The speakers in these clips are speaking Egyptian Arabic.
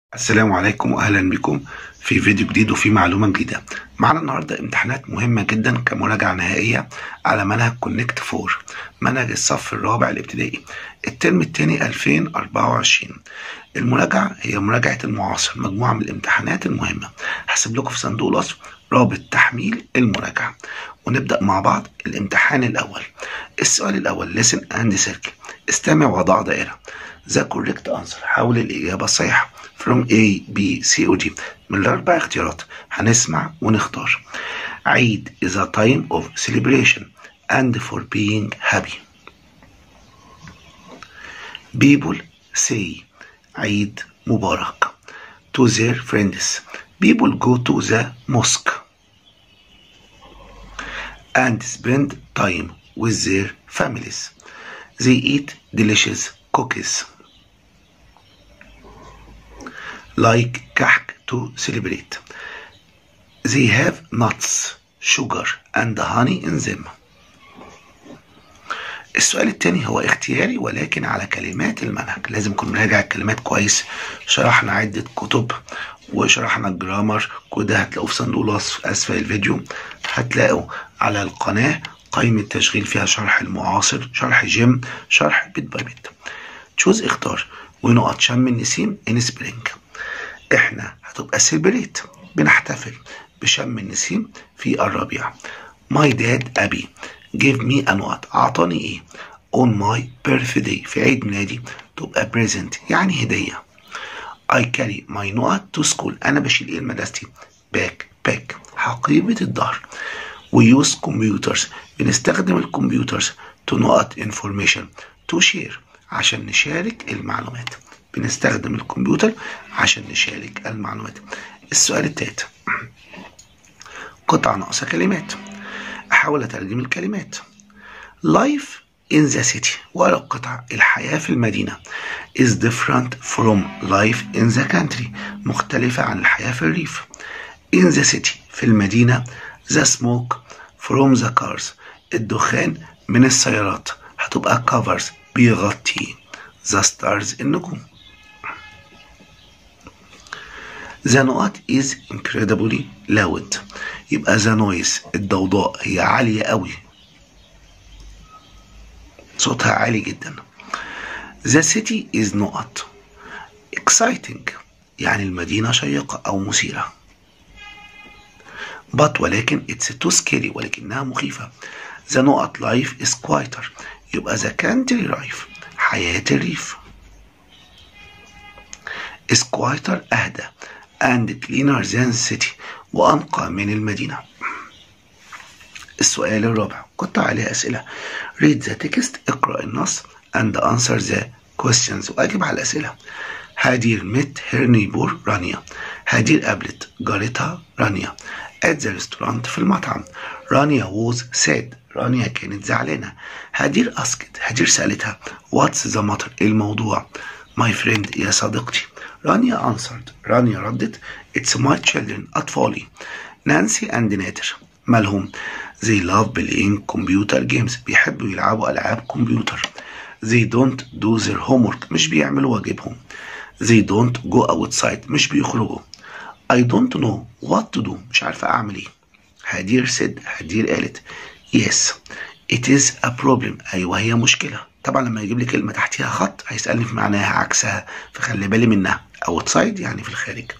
السلام عليكم واهلا بكم في فيديو جديد وفي معلومه جديده معنا النهارده امتحانات مهمه جدا كمراجعه نهائيه على منهج كونكت 4 منهج الصف الرابع الابتدائي الترم الثاني 2024 المراجعه هي مراجعه المعاصر مجموعه من الامتحانات المهمه هسيب لكم في صندوق الوصف رابط تحميل المراجعه ونبدا مع بعض الامتحان الاول السؤال الاول listen and circle استمع وضع دائره the correct answer حول الإجابة الصحيحة from A B C or D من الأربع اختيارات هنسمع ونختار عيد is a time of celebration and for being happy people say عيد مبارك to their friends people go to the mosque and spend time with their families they eat delicious cookies like كحك to celebrate. They have nuts, sugar and honey in them. السؤال التاني هو اختياري ولكن على كلمات المنهج لازم نكون مراجع الكلمات كويس شرحنا عدة كتب وشرحنا الجرامر كل ده هتلاقوه في صندوق الوصف اسفل الفيديو هتلاقوا على القناة قائمة تشغيل فيها شرح المعاصر شرح جيم شرح بيت باي بيت تشوز اختار ونقط شم النسيم ان سبرينج احنا هتبقى سيلبريت بنحتفل بشم النسيم في الربيع my dad أبي give me a note أعطاني إيه on my birthday في عيد ميلادي تبقى present يعني هدية I carry my note to school أنا بشيل إيه مدرستي back pack حقيبة الظهر we use computers بنستخدم الكمبيوترز to نقط information to share عشان نشارك المعلومات بنستخدم الكمبيوتر عشان نشارك المعلومات السؤال التالت قطع ناقصة كلمات أحاول أترجم الكلمات life in the city ورا قطع الحياة في المدينة is different from life in the country مختلفة عن الحياة في الريف in the city في المدينة the smoke from the cars الدخان من السيارات هتبقى covers بيغطي the stars النجوم The note is incredibly loud يبقى the noise الضوضاء هي عالية قوي صوتها عالي جدا The city is not exciting يعني المدينة شيقة أو مثيرة but ولكن it's too scary ولكنها مخيفة The not life is quieter يبقى the country life حياة الريف is quieter أهدى and cleaner than city وأنقى من المدينة السؤال الرابع قطع عليه أسئلة read the text اقرأ النص and answer the questions وأجب على الأسئلة هدير met her neighbor رانيا هدير قابلت جارتها رانيا at the restaurant في المطعم رانيا was sad رانيا كانت زعلانة هدير asked هدير سألتها what's the matter الموضوع my friend يا صديقتي رانيا answered رانيا ردت it's my children أطفالي نانسي and نادر مالهم they love playing computer games بيحبوا يلعبوا ألعاب كمبيوتر they don't do their homework مش بيعملوا واجبهم they don't go outside مش بيخرجوا I don't know what to do مش عارفة أعمل إيه هدير said هدير قالت yes it is a problem أيوة هي مشكلة طبعا لما يجيب لي كلمة تحتيها خط هيسألني في معناها عكسها فخلي بالي منها outside يعني في الخارج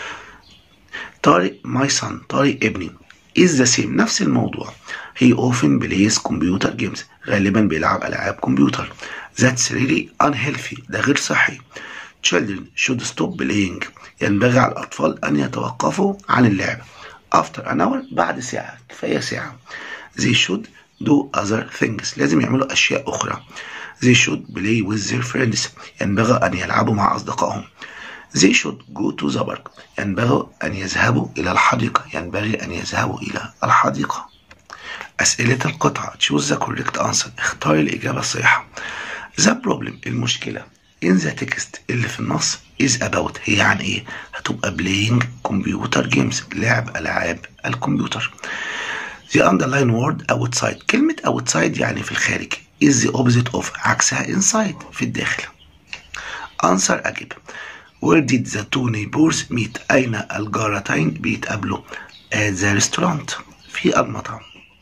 طارق my son طارق ابني is the same نفس الموضوع he often plays computer games غالبا بيلعب ألعاب كمبيوتر that's really unhealthy ده غير صحي children should stop playing ينبغي على الأطفال أن يتوقفوا عن اللعب after an hour بعد ساعة كفاية ساعة they should do other things لازم يعملوا أشياء أخرى they should play with their friends ينبغي أن يلعبوا مع أصدقائهم they should go to the park ينبغي أن يذهبوا إلى الحديقة ينبغي أن يذهبوا إلى الحديقة أسئلة القطعة choose the correct answer اختار الإجابة الصحيحة the problem المشكلة in the text اللي في النص is about هي عن إيه هتبقى playing computer games لعب ألعاب الكمبيوتر the underline word outside كلمة outside يعني في الخارج is the opposite of عكسها inside في الداخل answer أجب Where did the two neighbors meet أين الجارتين بيتقابلوا at the restaurant في المطعم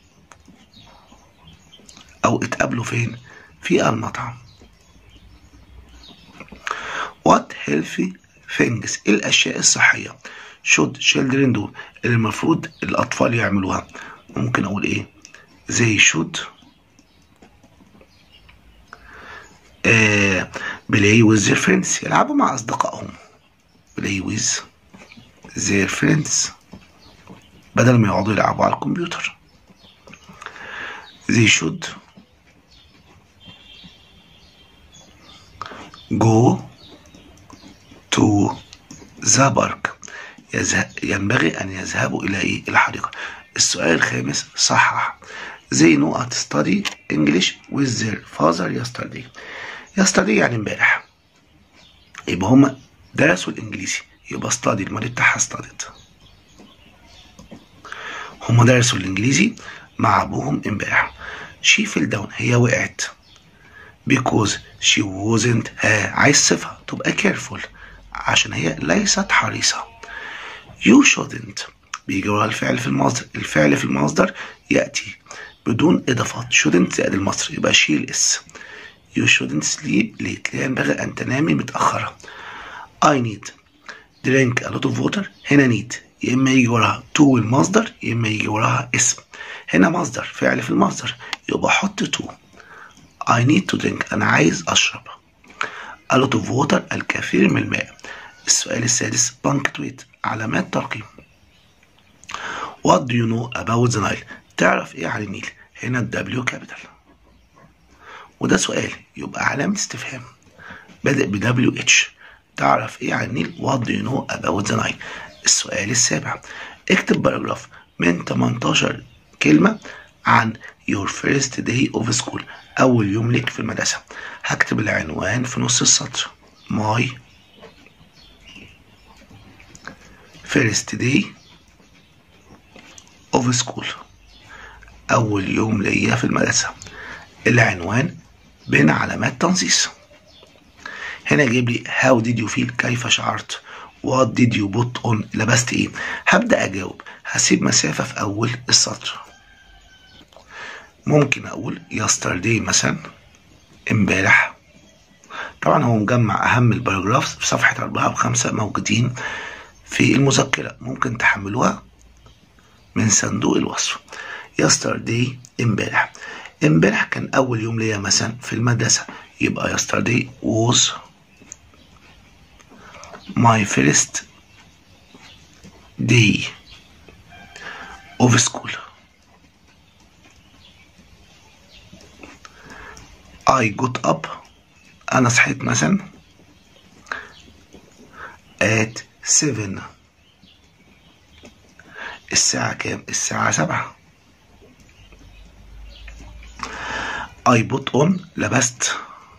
أو اتقابلوا فين في المطعم What healthy things الأشياء الصحية should children do اللي المفروض الأطفال يعملوها ممكن أقول إيه they should آه play with their friends يلعبوا مع أصدقائهم play with their friends بدل ما يقعدوا يلعبوا على الكمبيوتر they should go to the park ينبغي أن يذهبوا إلى إيه؟ الحديقة السؤال الخامس صحح they know how to study English with their father yesterday yesterday يعني امبارح يبقى هما درسوا الإنجليزي يبقى study الماضي بتاعها studied هما درسوا الإنجليزي مع أبوهم امبارح she fell down هي وقعت because she wasn't ها عايز صفة تبقى careful عشان هي ليست حريصة you shouldn't بيجي وراها الفعل في المصدر الفعل في المصدر يأتي بدون إضافات shouldn't زائد المصدر يبقى شيل اس you shouldn't sleep late لا ينبغي أن تنامي متأخرة I need drink a lot of water هنا need يا إما يجي وراها to المصدر يا إما يجي وراها اسم هنا مصدر فعل في المصدر يبقى حط to I need to drink أنا عايز أشرب a lot of water الكثير من الماء السؤال السادس punctuate علامات ترقيم What do you know about the Nile تعرف ايه عن النيل هنا ال W capital وده سؤال يبقى علامة استفهام بادئ ب WH تعرف ايه عن النيل What do you know about the Nile السؤال السابع اكتب باراجراف من 18 كلمة عن your first day of school أول يوم لك في المدرسة هكتب العنوان في نص السطر my first day of school أول يوم ليا في المدرسة العنوان بين علامات تنصيص هنا جايب لي how did you feel كيف شعرت what did you put on لبست ايه هبدأ أجاوب هسيب مسافة في أول السطر ممكن أقول yesterday مثلا امبارح طبعا هو مجمع أهم الباراجرافز في صفحة أربعة وخمسة موجودين في المذكرة ممكن تحملوها من صندوق الوصف yesterday امبارح امبارح كان أول يوم ليا مثلا في المدرسة يبقى yesterday was my first day of school I got up أنا صحيت مثلا at 7 الساعة كام؟ الساعة سبعة I put on لبست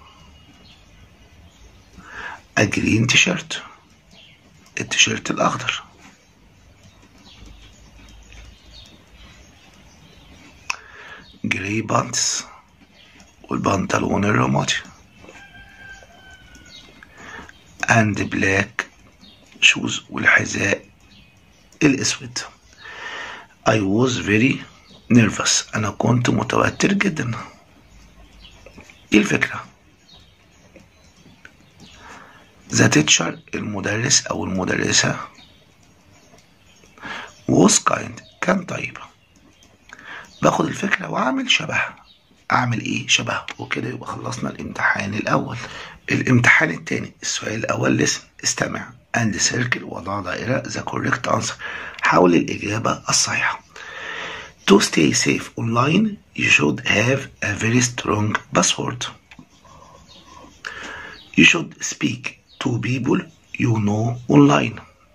a green t-shirt التيشيرت الأخضر جراي بانتس والبنطلون الرمادي and black shoes والحذاء الأسود I was very nervous أنا كنت متوتر جدا إيه الفكرة؟ The teacher المدرس أو المدرسة was kind كان طيب باخد الفكرة وأعمل شبهها أعمل إيه شبهه وكده يبقى خلصنا الامتحان الأول الامتحان التاني السؤال الأول لسن استمع and circle وضع دائرة the correct answer حول الإجابة الصحيحة To stay safe online you should have a very strong password You should speak to people you know online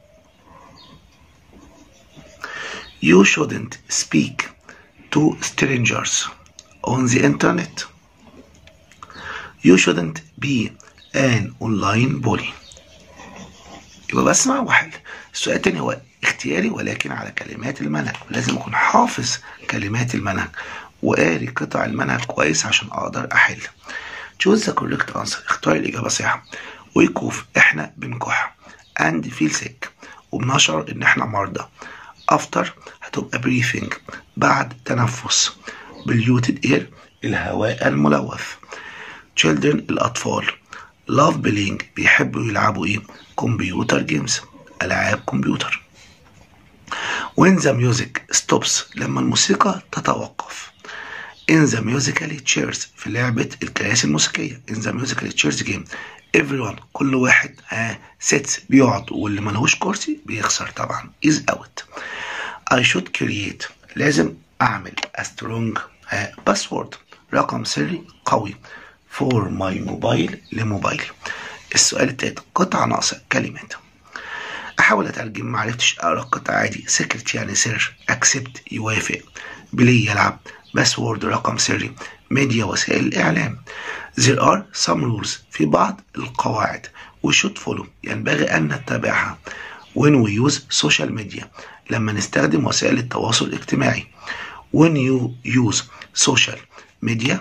You shouldn't speak to strangers on the internet. You shouldn't be an online bully. يبقى بس مع واحد السؤال التاني هو اختياري ولكن على كلمات المنهج لازم اكون حافظ كلمات المنهج وقاري قطع المنهج كويس عشان اقدر احل choose the correct answer اختار الاجابه صحيحه ويكوف احنا بنكح and feel sick وبنشعر ان احنا مرضى after هتبقى breathing بعد تنفس polluted air الهواء الملوث children الأطفال love playing بيحبوا يلعبوا ايه كمبيوتر جيمز ألعاب كمبيوتر when the music stops لما الموسيقى تتوقف in the musical chairs في لعبة الكراسي الموسيقية in the musical chairs game everyone كل واحد ها sits بيقعد واللي ملهوش كرسي بيخسر طبعا is out I should create لازم أعمل a strong ها password رقم سري قوي for my mobile لموبايلي السؤال التالت قطعة ناقصة كلمات احاول اترجم معرفتش اقرا القطعة عادي سكرت يعني سر اكسبت يوافق بلاي يلعب باسورد رقم سري ميديا وسائل الاعلام there are some rules في بعض القواعد we should follow ينبغي ان نتبعها when we use social media لما نستخدم وسائل التواصل الاجتماعي when you use social media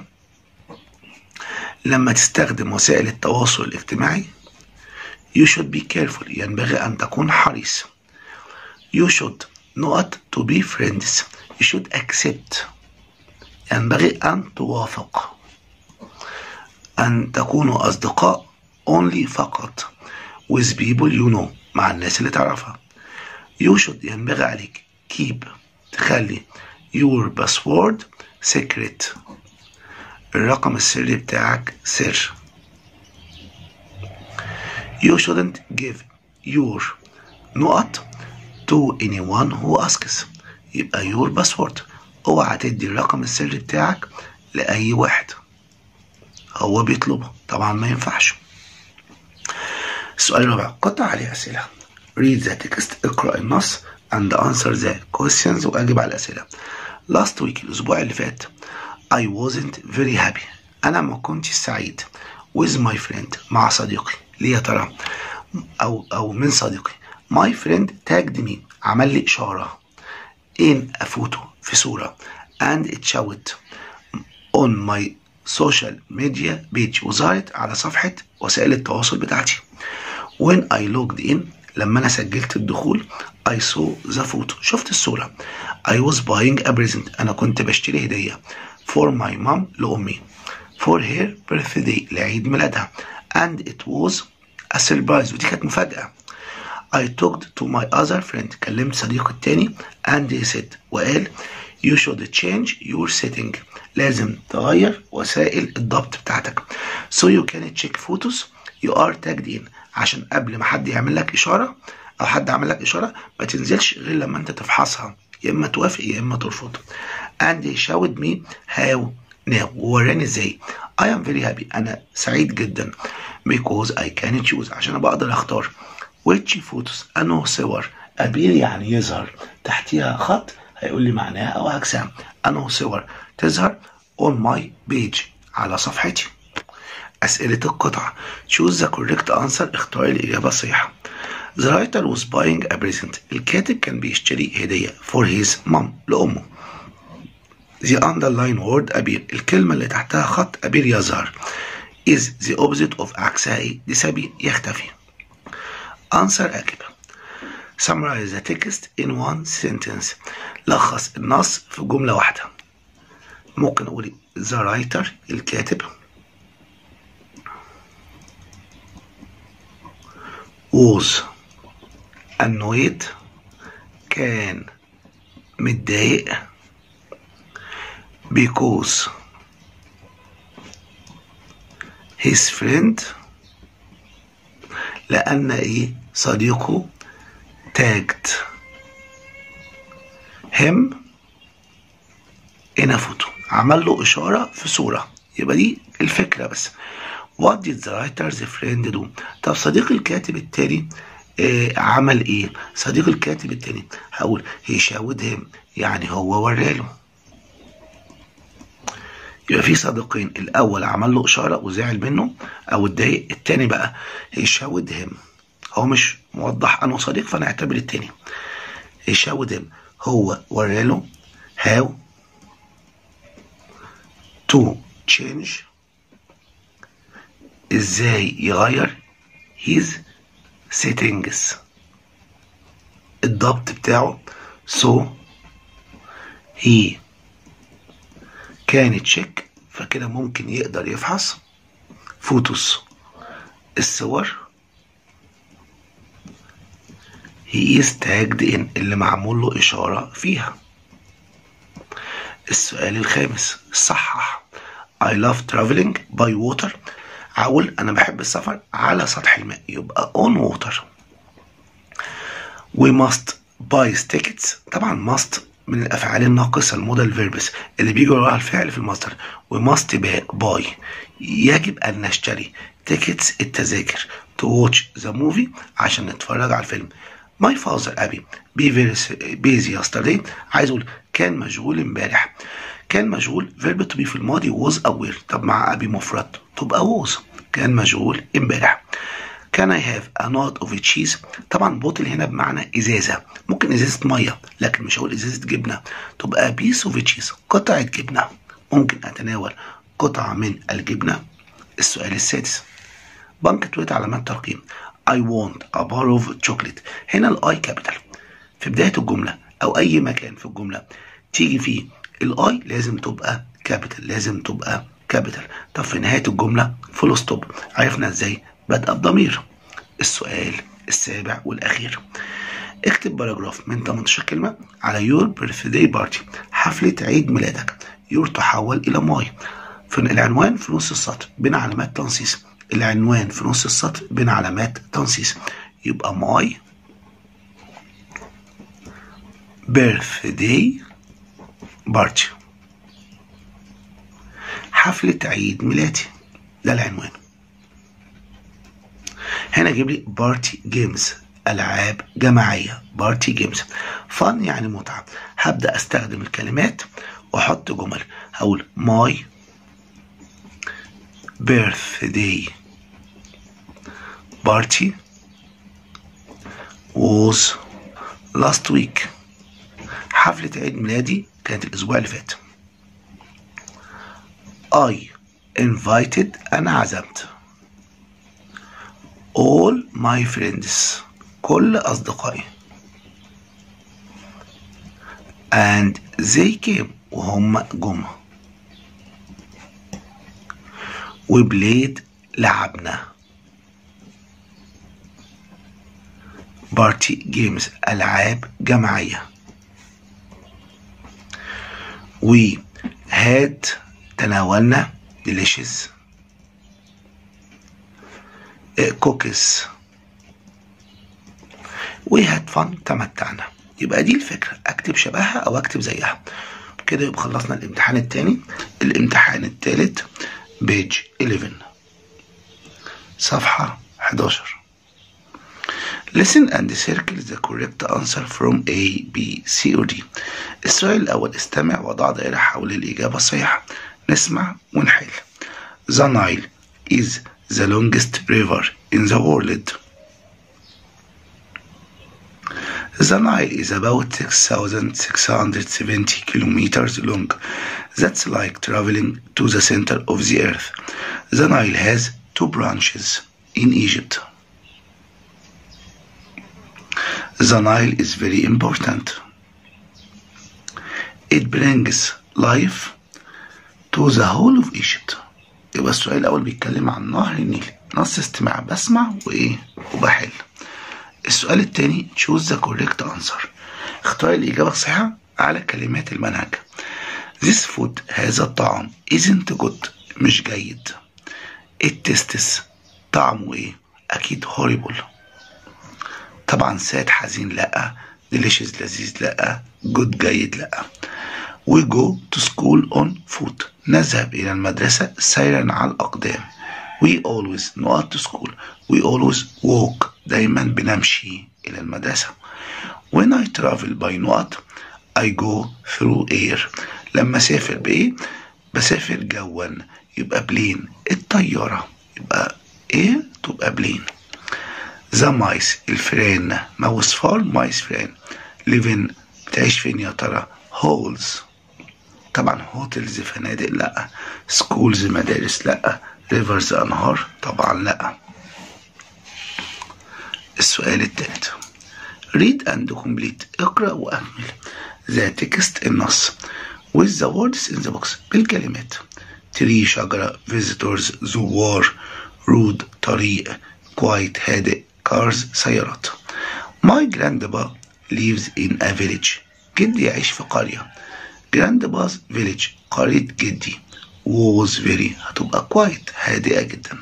لما تستخدم وسائل التواصل الاجتماعي you should be careful ينبغي أن تكون حريص you should not to be friends you should accept ينبغي أن توافق أن تكونوا أصدقاء only فقط with people you know مع الناس اللي تعرفها you should ينبغي عليك keep تخلي your password secret الرقم السري بتاعك سر you shouldn't give your نقط to anyone who asks يبقى your password اوعى تدي الرقم السري بتاعك لأي واحد هو بيطلبه طبعا ما ينفعش السؤال الرابع قطع عليه أسئلة read the text اقرأ النص and answer the questions وأجب على الأسئلة last week الأسبوع اللي فات I wasn't very happy أنا ما كنتش سعيد with my friend مع صديقي ليه يا ترى أو أو من صديقي my friend tagged me عمل لي إشارة in a photo في صورة and it showed on my social media page وظهرت على صفحة وسائل التواصل بتاعتي when I logged in لما أنا سجلت الدخول I saw the photo شفت الصورة I was buying a present أنا كنت بشتري هدية for my mom لأمي for her birthday لعيد ميلادها and it was a surprise ودي كانت مفاجأة I talked to my other friend كلمت صديقي التاني and he said وقال you should change your setting لازم تغير وسائل الضبط بتاعتك so you can check photos you are tagged in عشان قبل ما حد يعمل لك إشارة أو حد عمل لك إشارة ما تنزلش غير لما أنت تفحصها يا إما توافق يا إما ترفض and he showed me how now ووراني ازاي I am very happy أنا سعيد جدا because I can choose عشان أبقى أقدر أختار which photos أنه صور أبير يعني يظهر تحتيها خط هيقول لي معناها أو عكسها أنه صور تظهر on my page على صفحتي أسئلة القطعة choose the correct answer اختار الإجابة الصحيحة The writer was buying a present الكاتب كان بيشتري هدية for his mom لأمه The underline word أبير الكلمة اللي تحتها خط أبير يظهر is the opposite of عكسها إيه؟ disappear يختفي answer أجب summarize the text in one sentence لخص النص في جملة واحدة ممكن أقول the writer الكاتب was annoyed كان متضايق because his friend لأن إيه صديقه tagged him in a photo عمل له إشارة في صورة يبقى دي الفكرة بس what did the writer's friend do طب صديق الكاتب التاني آه عمل ايه صديق الكاتب التاني هقول he showed him يعني هو وراله يبقى في صديقين الاول عمل له اشاره وزعل منه او اتضايق التاني بقى هيشاود هيم هو مش موضح انه صديق فانا اعتبر التاني هيشاود هيم هو وراله how to change ازاي يغير his settings الضبط بتاعه so he كان تشيك فكده ممكن يقدر يفحص فوتوس الصور he is tagged in اللي معمول له إشارة فيها السؤال الخامس صحح I love traveling by water هقول أنا بحب السفر على سطح الماء يبقى on water we must buy tickets طبعا must من الأفعال الناقصة المودال فيربس اللي بيجي وراها الفعل في المصدر we must buy يجب أن نشتري tickets التذاكر to watch the movie عشان نتفرج على الفيلم my father أبي be very busy yesterday عايز أقول كان مشغول امبارح كان مشغول فيرب تو بي في الماضي was aware طب مع أبي مفرد تبقى was كان مشغول امبارح Can I have a knot of cheese؟ طبعا بوتل هنا بمعنى إزازة ممكن إزازة مية لكن مش هقول إزازة جبنة تبقى piece of cheese قطعة جبنة ممكن أتناول قطعة من الجبنة السؤال السادس بنكتويت علامات ترقيم I want a bar of chocolate هنا الاي كابيتال في بداية الجملة أو أي مكان في الجملة تيجي فيه الاي لازم تبقى كابيتال لازم تبقى كابيتال طب في نهاية الجملة فول ستوب عرفنا ازاي بدأ بضمير السؤال السابع والأخير اكتب باراجراف من 18 كلمة على يور بيرثداي بارتي حفلة عيد ميلادك يور تحول إلى ماي في العنوان في نص السطر بين علامات تنصيص العنوان في نص السطر بين علامات تنصيص يبقى ماي بيرثداي بارتي حفلة عيد ميلادي ده العنوان هنا جيب لي بارتي جيمز ألعاب جماعية بارتي جيمز فن يعني متعة هبدأ أستخدم الكلمات وأحط جمل هقول ماي birthday party was last week حفلة عيد ميلادي كانت الأسبوع اللي فات I invited أنا عزمت all my friends كل أصدقائي and they came وهم جم we played لعبنا party games ألعاب جماعية we had تناولنا delicious كوكيز we had fun تمتعنا يبقى دي الفكرة اكتب شبهها او اكتب زيها كده يبقى خلصنا الامتحان التاني الامتحان التالت بيج 11 صفحة 11 Listen and circle the correct answer from A, B, C or D. السؤال الأول استمع وضع دائرة حول الإجابة الصحيحة. نسمع ونحل. The Nile is the longest river in the world. The Nile is about 6,670 kilometers long. That's like traveling to the center of the earth. The Nile has two branches in Egypt. The Nile is very important. It brings life to the whole of Egypt. يبقى السؤال الأول بيتكلم عن نهر النيل نص استماع بسمع وإيه وبحل السؤال التاني choose the correct answer اختار الإجابة الصحيحة على كلمات المنهج This food هذا الطعام isn't good مش جيد It tastes طعمه إيه أكيد horrible طبعا ساد حزين لأ delicious لذيذ لأ good جيد لأ We go to school on foot نذهب إلى المدرسة سيرا على الأقدام We always not to school We always walk دايما بنمشي إلى المدرسة When I travel by نقط I go through air لما أسافر بإيه؟ بسافر جوا يبقى بلين الطيارة يبقى إيه؟ تبقى بلين ذا مايس الفئران ماوس فار مايس فئران ليفن بتعيش فين يا ترى هولز طبعا هوتلز فنادق لا سكولز مدارس لا ريفرز انهار طبعا لا السؤال الثالث read and complete اقرأ وأكمل the text النص with the words in the box بالكلمات tree شجرة visitors زوار road طريق quiet هادئ cars سيارات my grandpa lives in a village جدي يعيش في قرية grandpa's village قرية جدي was very هتبقى quiet هادئة جدا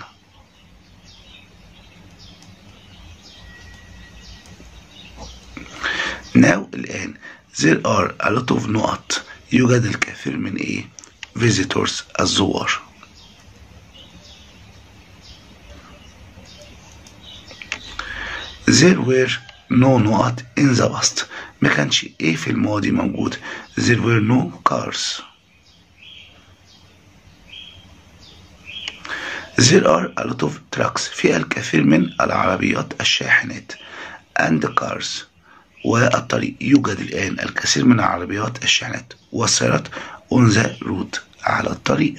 now الآن there are a lot of نقط يوجد الكثير من ايه visitors الزوار there were no نقط in the past ما كانش ايه في الماضي موجود there were no cars there are a lot of trucks فيها الكثير من العربيات الشاحنات and cars والطريق يوجد الآن الكثير من العربيات الشاحنات والسيارات on the road على الطريق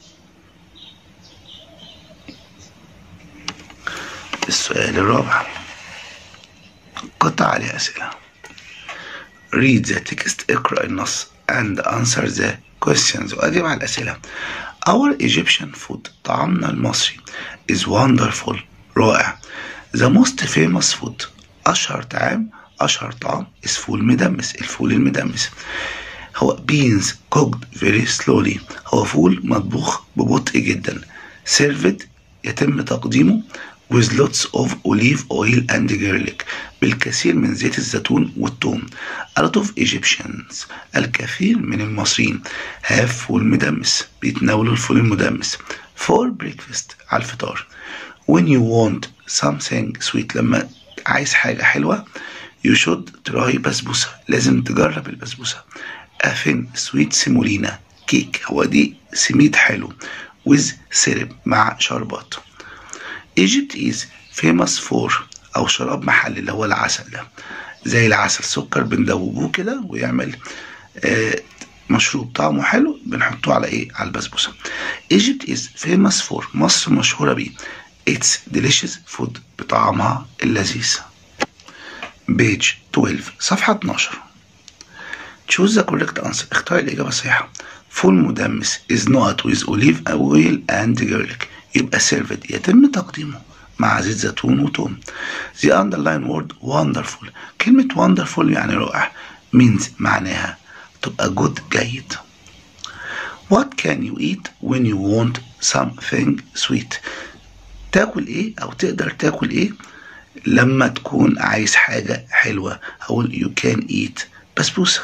السؤال الرابع قطع عليه أسئلة read the text اقرأ النص and answer the questions وأجب على الأسئلة Our Egyptian food طعامنا المصري is wonderful رائع The most famous food أشهر طعام أشهر طعام is فول مدمس الفول المدمس هو beans cooked very slowly هو فول مطبوخ ببطء جدا served يتم تقديمه with lots of olive oil and garlic بالكثير من زيت الزيتون والثوم a lot of Egyptians الكثير من المصريين have فول مدمس بيتناولوا الفول المدمس for breakfast على الفطار when you want something sweet لما عايز حاجة حلوة you should try بسبوسة لازم تجرب البسبوسة a thin sweet semolina كيك هو دي سميد حلو with syrup مع شربات Egypt is famous for أو شراب محلي اللي هو العسل ده زي العسل سكر بندوبوه كده ويعمل آه مشروب طعمه حلو بنحطه على ايه على البسبوسة Egypt is famous for مصر مشهورة بيه It's delicious food بطعمها اللذيذ page 12 صفحة 12 choose the correct answer اختار الإجابة الصحيحة فول مدمس is not with olive oil and garlic يبقى served يتم تقديمه مع زيت زيتون وتوم the underline word wonderful كلمة wonderful يعني رائع means معناها تبقى good جيد what can you eat when you want something sweet تاكل ايه او تقدر تاكل ايه لما تكون عايز حاجة حلوة هقول you can eat بسبوسة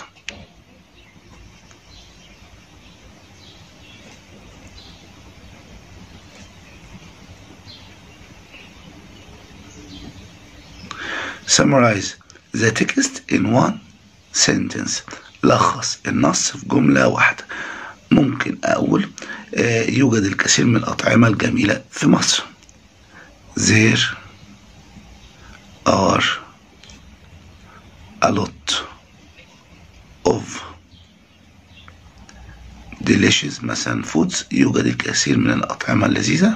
summarize the text in one sentence لخص النص في جملة واحدة ممكن أقول آه يوجد الكثير من الأطعمة الجميلة في مصر there are a lot of delicious مثلا foods يوجد الكثير من الأطعمة اللذيذة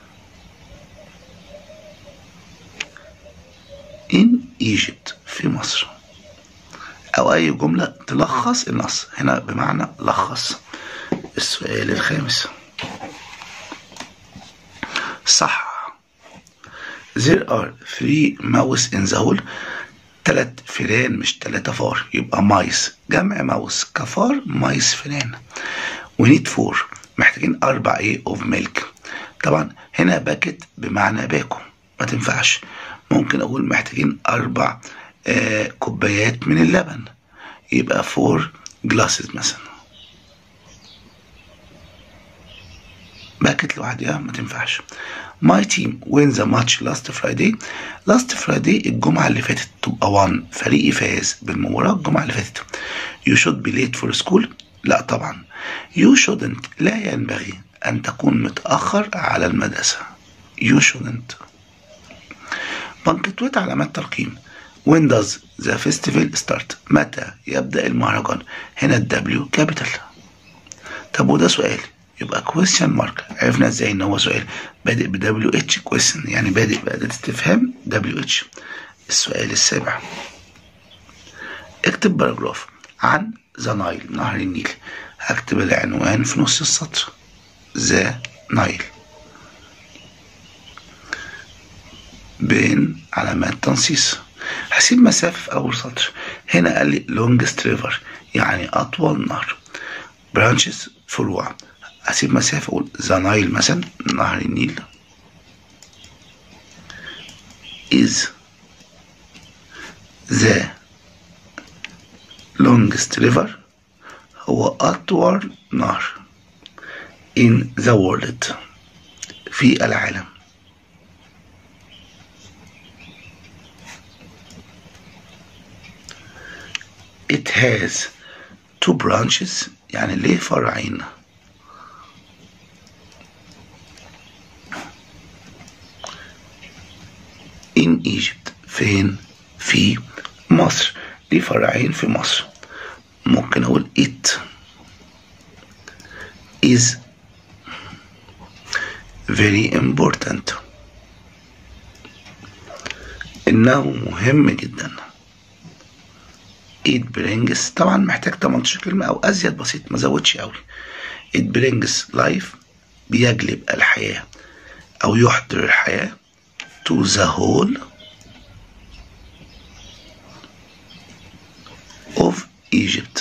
in Egypt في مصر أو أي جملة تلخص النص هنا بمعنى لخص السؤال الخامس صح There are three mouse in the hole تلات فئران مش تلاتة فار يبقى مايس جمع ماوس كفار مايس فئران we need four محتاجين أربع إيه of milk طبعا هنا باكت بمعنى باكو ما تنفعش ممكن أقول محتاجين أربع آه كوبايات من اللبن يبقى فور جلاسز مثلا باكت لوحدها ما تنفعش My team win the match last Friday last Friday الجمعة اللي فاتت تبقى 1 فريقي فاز بالمباراة الجمعة اللي فاتت You should be late for school لا طبعا You shouldn't لا ينبغي أن تكون متأخر على المدرسة You shouldn't بنكتوت علامات ترقيم When does the festival start متى يبدأ المهرجان هنا الدبليو كابيتال طب وده سؤال يبقى question mark عرفنا ازاي ان هو سؤال بادئ ب WH question يعني بادئ بأداة استفهام WH السؤال السابع اكتب باراجراف عن ذا نايل نهر النيل هكتب العنوان في نص السطر ذا نايل بين علامات تنصيص هسيب مسافة في أول سطر هنا قال لي longest river يعني أطول نهر branches فروع هسيب مسافة أقول ذا نايل مثلا نهر النيل is the longest river هو أطول نهر in the world في العالم it has two branches يعني ليه فرعين in Egypt فين في مصر ليه فرعين في مصر ممكن اقول it is very important انه مهم جدا it brings طبعا محتاج 18 كلمة او ازيد بسيط ما زودش قوي it brings life بيجلب الحياة او يحضر الحياة to the whole of Egypt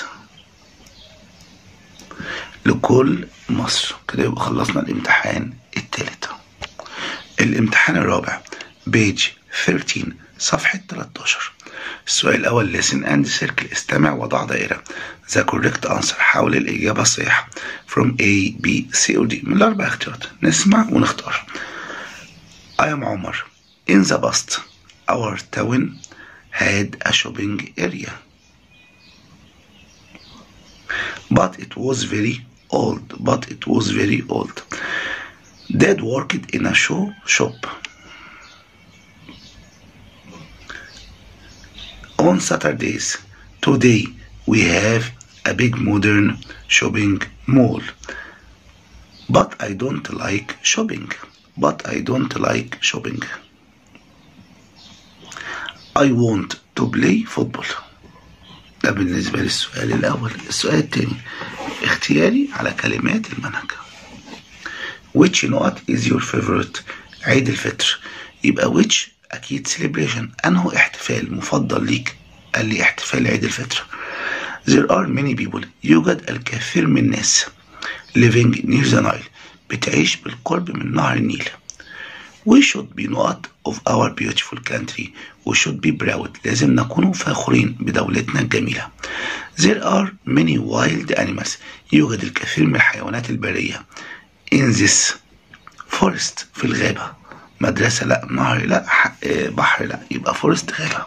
لكل مصر كده يبقى خلصنا الامتحان التالت الامتحان الرابع بيج 13 صفحة 13 السؤال الأول listen and circle استمع وضع دائرة the correct answer حول الإجابة الصحيحة from A B C or D من الأربع اختيارات نسمع ونختار I am عمر in the past our town had a shopping area but it was very old but it was very old dad worked in a show shop on saturdays today we have a big modern shopping mall but i don't like shopping but i don't like shopping i want to play football ده بالنسبة للسؤال الأول السؤال الثاني اختياري على كلمات المنهج which نقط is your favorite عيد الفطر يبقى which أكيد celebration أنه احتفال مفضل ليك قال لي احتفال عيد الفطر there are many people يوجد الكثير من الناس living near the Nile بتعيش بالقرب من نهر النيل we should be نقط of our beautiful country we should be proud لازم نكون فاخرين بدولتنا الجميلة there are many wild animals يوجد الكثير من الحيوانات البرية in this forest في الغابة مدرسة لا نهر لا بحر لا يبقى فورست غابة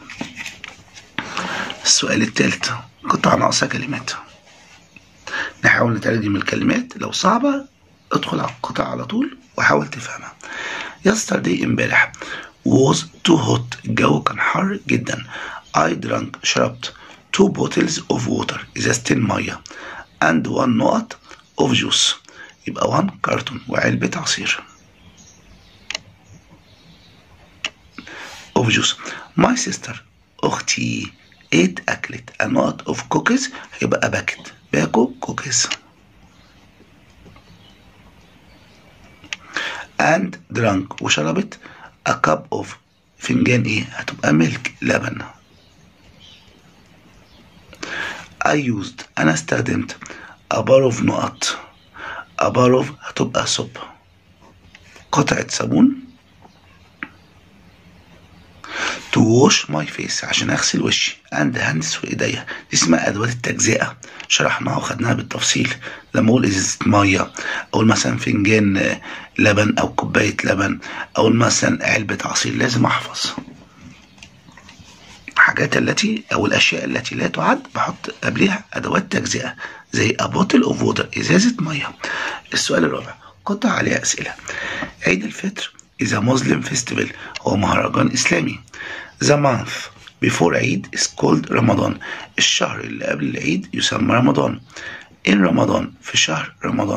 السؤال الثالث قطع ناقصة كلمات نحاول نترجم الكلمات لو صعبة ادخل على القطع على طول وحاول تفهمها yesterday امبارح was too hot الجو كان حر جدا I drank شربت two bottles of water ازازتين ميه and one نقط of juice يبقى one كرتون وعلبة عصير of juice my sister أختي ate أكلت a نقط of cookies يبقى باكت باكو cookies and drank وشربت a cup of فنجان ايه هتبقى ملك لبن I used انا استخدمت a bar of نقط a bar of هتبقى صب قطعة صابون to wash my face عشان اغسل وشي and hands وايديا دي اسمها ادوات التجزئه شرحناها وخدناها بالتفصيل لما اقول ازازه ميه اقول مثلا فنجان لبن او كوبايه لبن اقول مثلا علبه عصير لازم احفظ الحاجات التي او الاشياء التي لا تعد بحط قبلها ادوات تجزئه زي a bottle of water ازازه ميه السؤال الرابع قطع عليها اسئله عيد الفطر is a Muslim festival هو مهرجان اسلامي The month before عيد is called رمضان الشهر اللي قبل العيد يسمى رمضان in رمضان في شهر رمضان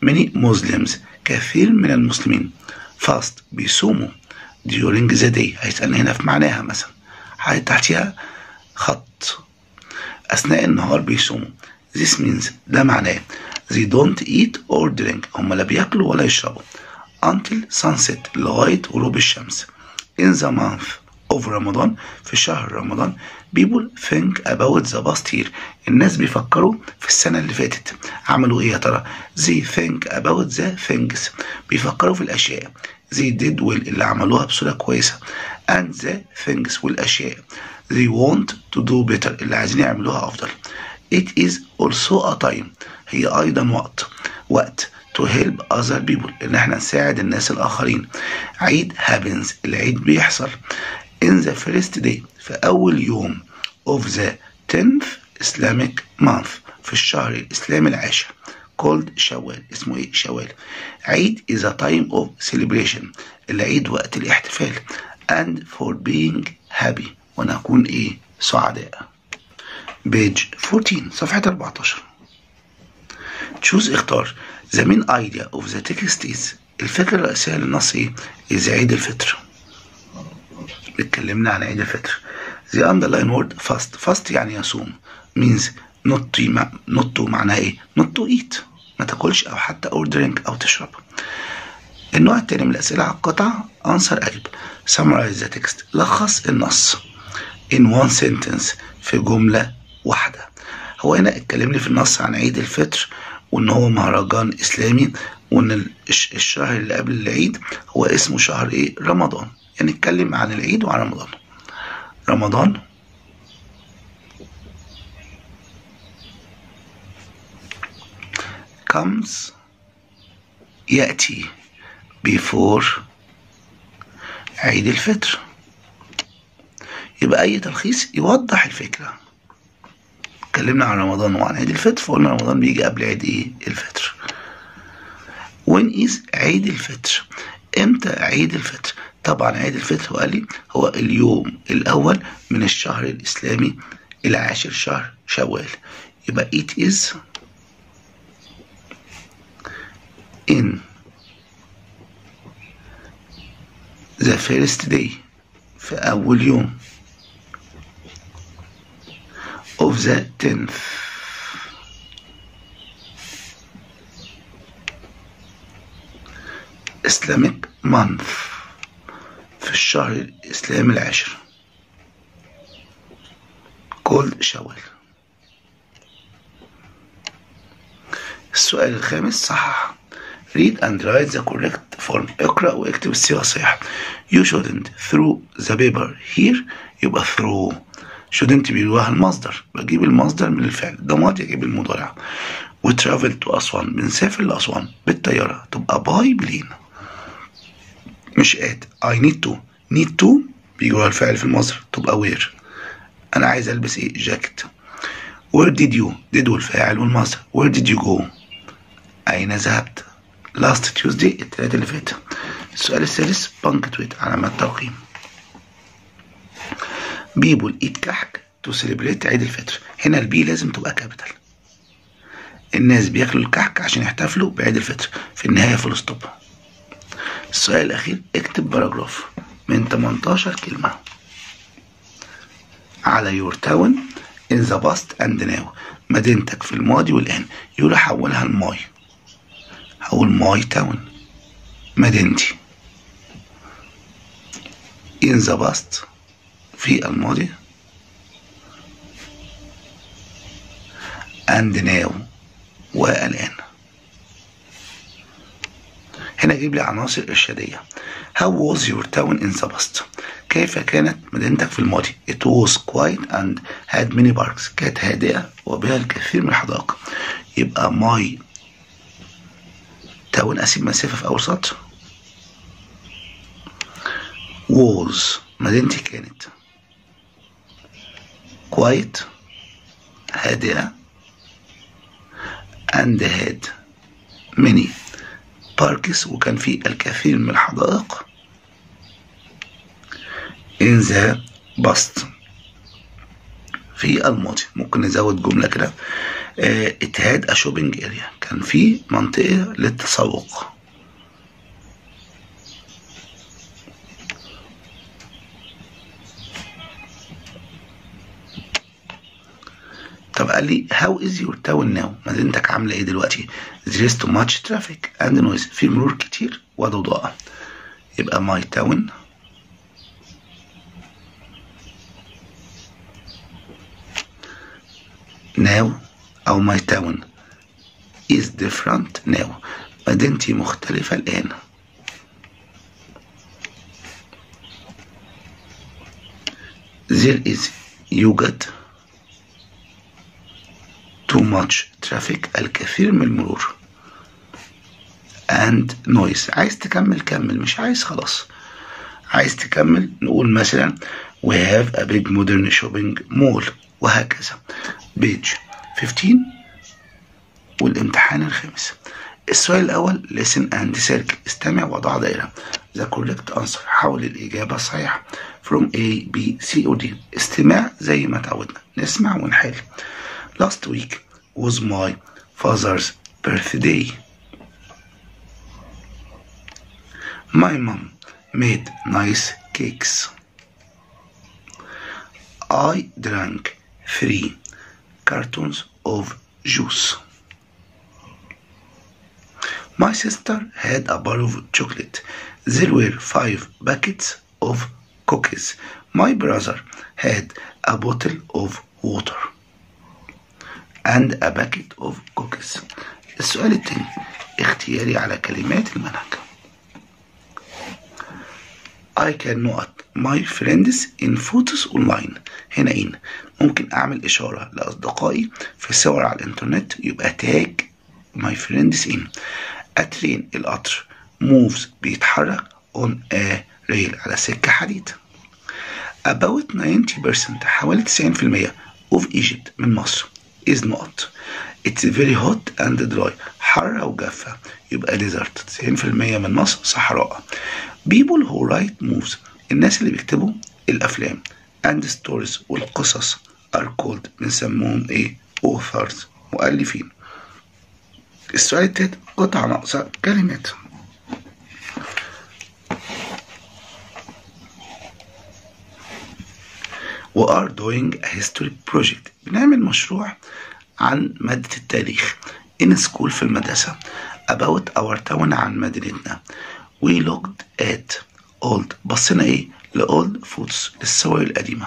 many Muslims كثير من المسلمين fast بيصوموا during the day هيسألني هنا في معناها مثلا حاجة تحتها خط أثناء النهار بيصوموا this means ده معناه they don't eat or drink هم لا بياكلوا ولا يشربوا until sunset لغاية غروب الشمس in the month of رمضان في شهر رمضان people think about the past year الناس بيفكروا في السنة اللي فاتت عملوا ايه يا ترى they think about the things بيفكروا في الأشياء they did well اللي عملوها بصورة كويسة and the things والأشياء they want to do better اللي عايزين يعملوها أفضل it is also a time هي أيضا وقت وقت to help other people إن احنا نساعد الناس الآخرين عيد happens العيد بيحصل in the first day في أول يوم of the 10th Islamic month في الشهر الإسلامي العاشر called شوال اسمه ايه شوال عيد is a time of celebration العيد وقت الاحتفال and for being happy ونكون ايه سعداء page 14 صفحة 14 choose اختار the main idea of the text is الفكرة الرئيسية للنص ايه is عيد الفطر اتكلمنا عن عيد الفطر the underline word fast fast يعني يصوم means not to not to معناها ايه not to eat ما تاكلش او حتى or drink او تشرب النوع التاني من الاسئله على القطعه answer اجب summarize the text لخص النص in one sentence في جمله واحده هو هنا اتكلم لي في النص عن عيد الفطر وان هو مهرجان اسلامي وان الشهر اللي قبل العيد هو اسمه شهر ايه رمضان يعني اتكلم عن العيد وعن رمضان رمضان comes يأتي before عيد الفطر يبقى أي تلخيص يوضح الفكرة اتكلمنا عن رمضان وعن عيد الفطر فقلنا رمضان بيجي قبل عيد ايه الفطر when is عيد الفطر امتى عيد الفطر طبعا عيد الفطر وقال لي هو اليوم الاول من الشهر الاسلامي العاشر شهر شوال يبقى it is in the first day في أول يوم of the tenth Islamic month في الشهر الإسلامي العاشر called شوال السؤال الخامس صحح read and write the correct form اقرأ واكتب الصيغة الصحيحة you shouldn't throw the paper here يبقى throw shouldn't بيلوها المصدر بجيب المصدر من الفعل ده ماضي اجيب المضارع we travel to أسوان بنسافر لأسوان بالطيارة تبقى باي بلين مش ات I need to need to بيجي الفعل في المصدر تبقى where أنا عايز ألبس إيه جاكيت where did you did والفاعل والمصدر where did you go أين ذهبت last Tuesday التلاتة اللي فات السؤال السادس punctuate علامات ترقيم people eat كحك to celebrate عيد الفطر هنا البي لازم تبقى كابيتال الناس بياكلوا الكحك عشان يحتفلوا بعيد الفطر في النهاية فول ستوب السؤال الأخير اكتب باراجراف من 18 كلمة على your town in the past and now مدينتك في الماضي والآن يقول حولها لماي هقول ماي تاون مدينتي in the past في الماضي and now والآن هنا جيب لي عناصر إرشادية How was your town in the past? كيف كانت مدينتك في الماضي؟ It was quiet and had many parks. كانت هادئة وبها الكثير من الحدائق. يبقى my town أسيب مسافة في أول سطر. was مدينتي كانت quiet هادئة and had many باركس وكان في الكثير من الحدائق in the past في الماضي ممكن نزود جملة كده uh, it had a shopping area كان في منطقة للتسوق طب قال لي how is your town now مدينتك عاملة ايه دلوقتي there is too much traffic and noise في مرور كتير وضوضاء يبقى my town now أو my town is different now مدينتي مختلفة الآن there is يوجد too much traffic الكثير من المرور and noise عايز تكمل كمل مش عايز خلاص عايز تكمل نقول مثلا we have a big modern shopping mall وهكذا بيج 15 والامتحان الخامس السؤال الأول listen and circle استمع وضع دائرة the correct answer حول الإجابة الصحيحة from A B C or D استماع زي ما تعودنا نسمع ونحل last week was my father's birthday my mom made nice cakes I drank three cartons of juice my sister had a bar of chocolate. There were five buckets of cookies. My brother had a bottle of water and a bucket of cookies. السؤال التاني اختياري على كلمات المنهج. I can note my friends in photos online. هنا إن ممكن أعمل إشارة لأصدقائي في صور على الإنترنت يبقى تاج my friends in. الترين القطر moves بيتحرك on a rail على سكة حديد about 90% حوالي 90% of Egypt من مصر is not it's very hot and dry حارة وجافة يبقى desert 90% من مصر صحراء people who write moves الناس اللي بيكتبوا الأفلام and stories والقصص are called بنسموهم ايه authors مؤلفين السؤال التالت قطع ناقصة كلمات We are doing a history project بنعمل مشروع عن مادة التاريخ in school في المدرسة about our town عن مدينتنا we looked at old بصينا ايه ل old photos للصور القديمة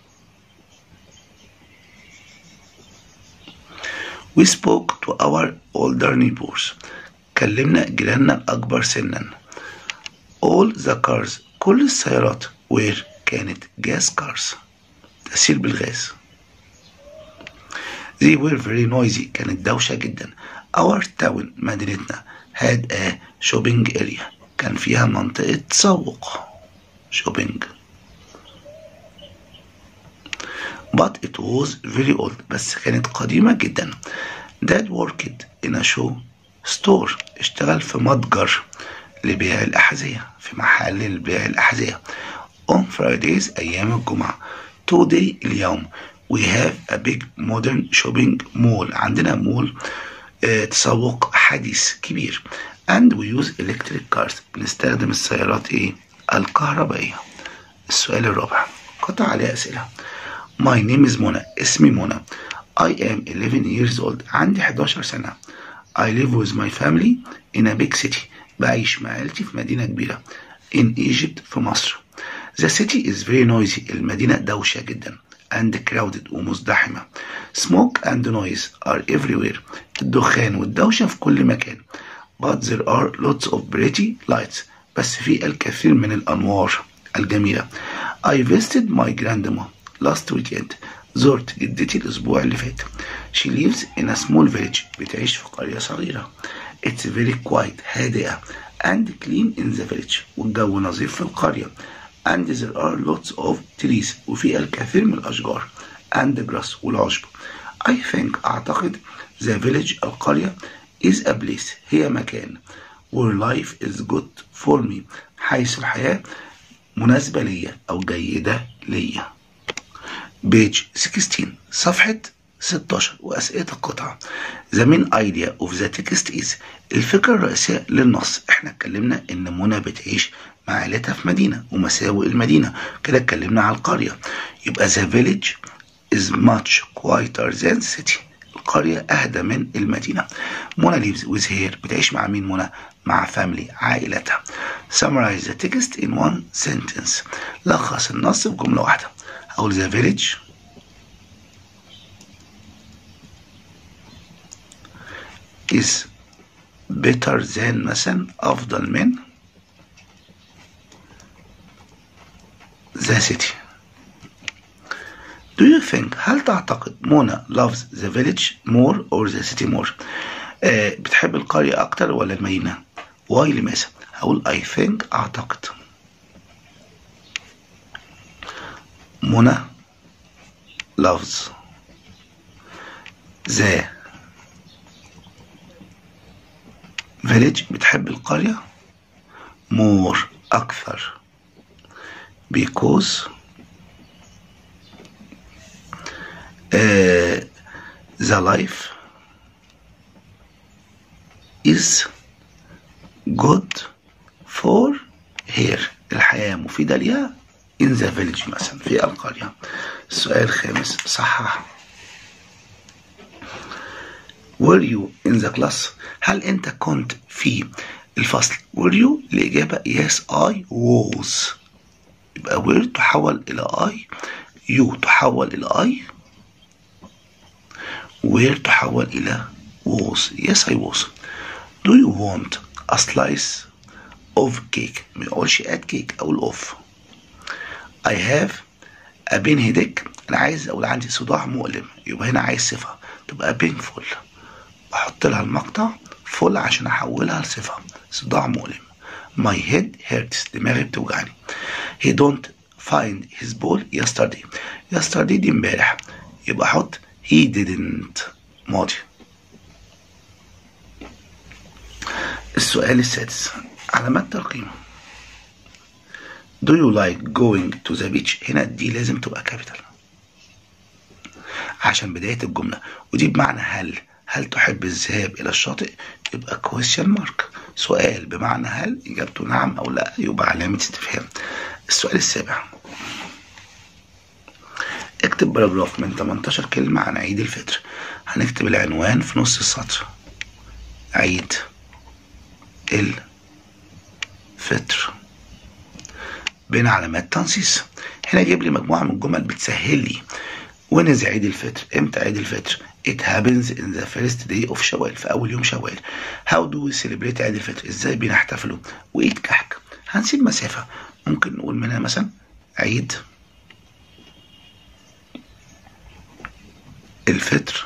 We spoke to our older neighbors. كلمنا جيراننا الأكبر سنا. All the cars كل السيارات were كانت gas cars تسير بالغاز. They were very noisy كانت دوشة جدا. Our town مدينتنا had a shopping area كان فيها منطقة تسوق. shopping. but it was very old بس كانت قديمة جدا Dad worked in a show store اشتغل في متجر لبيع الأحذية في محل لبيع الأحذية on Fridays أيام الجمعة today اليوم we have a big modern shopping mall عندنا مول اه تسوق حديث كبير and we use electric cars بنستخدم السيارات ايه الكهربائية السؤال الرابع قطع عليه أسئلة My name is منى اسمي منى I am 11 years old عندي 11 سنة I live with my family in a big city بعيش مع عيلتي في مدينة كبيرة in Egypt في مصر The city is very noisy المدينة دوشة جدا and crowded ومزدحمة Smoke and noise are everywhere الدخان والدوشة في كل مكان but there are lots of pretty lights بس في الكثير من الأنوار الجميلة I visited my grandma last weekend زرت جدتي الأسبوع اللي فات She lives in a small village بتعيش في قرية صغيرة It's very quiet هادئة and clean in the village والجو نظيف في القرية and there are lots of trees وفي الكثير من الأشجار and grass والعشب I think أعتقد the village القرية is a place هي مكان where life is good for me حيث الحياة مناسبة ليا أو جيدة ليا بيج 16 صفحة 16 وأسئلة القطعة The main idea of the text is الفكرة الرئيسية للنص احنا اتكلمنا ان منى بتعيش مع عيلتها في مدينة ومساوئ المدينة كده اتكلمنا على القرية يبقى the village is much quieter than the city القرية أهدى من المدينة منى lives with her بتعيش مع مين منى مع family عائلتها summarize the text in one sentence لخص النص في جملة واحدة أقول the village is better than مثلا أفضل من the city Do you think هل تعتقد منى loves the village more or the city more آه بتحب القرية أكتر ولا المدينة why لماذا هقول I think أعتقد منى loves the village بتحب القرية more أكثر because uh, the life is good for her الحياة مفيدة ليها in the village مثلا في القرية السؤال الخامس صحح were you in the class هل انت كنت في الفصل were you الإجابة yes I was يبقى were تحول إلى I you تحول إلى I where تحول إلى was yes I was do you want a slice of cake ما اقولش add cake اقول of I have a pain headache انا عايز اقول عندي صداع مؤلم يبقى هنا عايز صفة تبقى painful بحط لها المقطع full عشان احولها لصفة صداع مؤلم my head hurts دماغي بتوجعني he don't find his ball yesterday yesterday دي امبارح يبقى احط he didn't ماضي السؤال السادس علامات ترقيم Do you like going to the beach هنا دي لازم تبقى كابيتال عشان بداية الجملة ودي بمعنى هل هل تحب الذهاب إلى الشاطئ يبقى question mark سؤال بمعنى هل إجابته نعم أو لا يبقى علامة استفهام السؤال السابع اكتب باراجراف من 18 كلمة عن عيد الفطر هنكتب العنوان في نص السطر عيد الفطر بين علامات تنصيص هنا جايب لي مجموعة من الجمل بتسهل لي when is عيد الفطر امتى عيد الفطر it happens in the first day of شوال في أول يوم شوال how do we celebrate عيد الفطر ازاي بنحتفلوا وإيد كحك هنسيب مسافة ممكن نقول منها مثلا عيد الفطر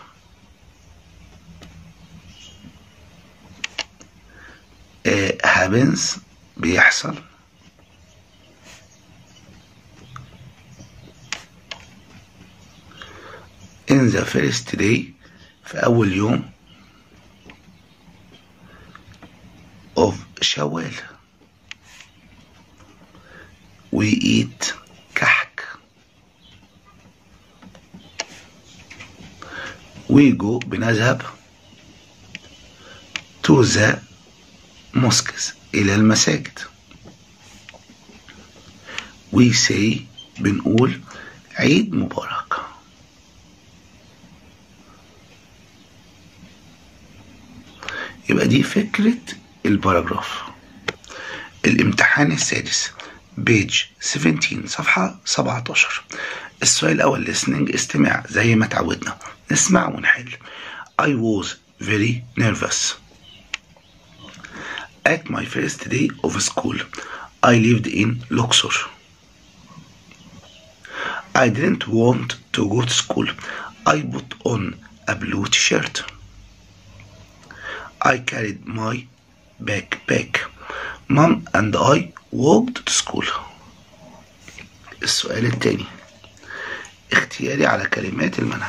happens بيحصل in the first day في أول يوم of شوال we eat كحك we go بنذهب to the mosques إلى المساجد we say بنقول عيد مبارك يبقى دي فكرة الباراجراف الامتحان السادس بيج 17 صفحة 17 السؤال الأول listening استماع زي ما تعودنا نسمع ونحل I was very nervous at my first day of school I lived in Luxor I didn't want to go to school I put on a blue t-shirt I carried my backpack Mom and I walked to school السؤال التاني اختياري على كلمات المنهج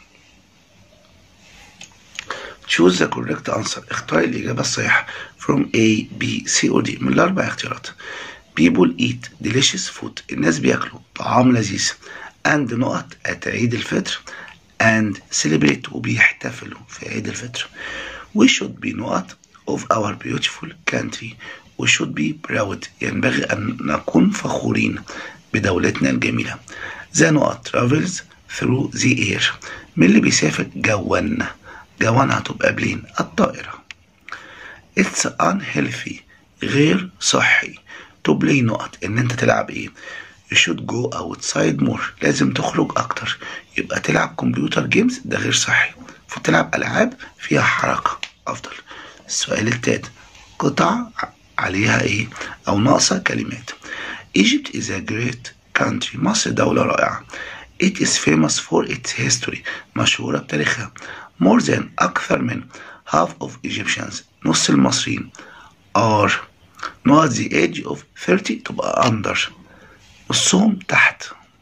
choose the correct answer اختار الإجابة الصحيحة from A, B, C or D من الأربع اختيارات people eat delicious food الناس بياكلوا طعام لذيذ and نقط at عيد الفطر and celebrate وبيحتفلوا في عيد الفطر we should be not of our beautiful country we should be proud ينبغي أن نكون فخورين بدولتنا الجميلة the not travels through the air من اللي بيسافر جوان جوان هتبقى بلين الطائرة it's unhealthy غير صحي to play نقط ان انت تلعب ايه you should go outside more لازم تخرج اكتر يبقى تلعب كمبيوتر جيمز ده غير صحي فتلعب العاب فيها حركة افضل السؤال التالت قطع عليها ايه او ناقصة كلمات Egypt is a great country مصر دولة رائعة It is famous for its history مشهورة بتاريخها more than أكثر من half of Egyptians نص المصريين are not the age of 30 تبقى under نصهم تحت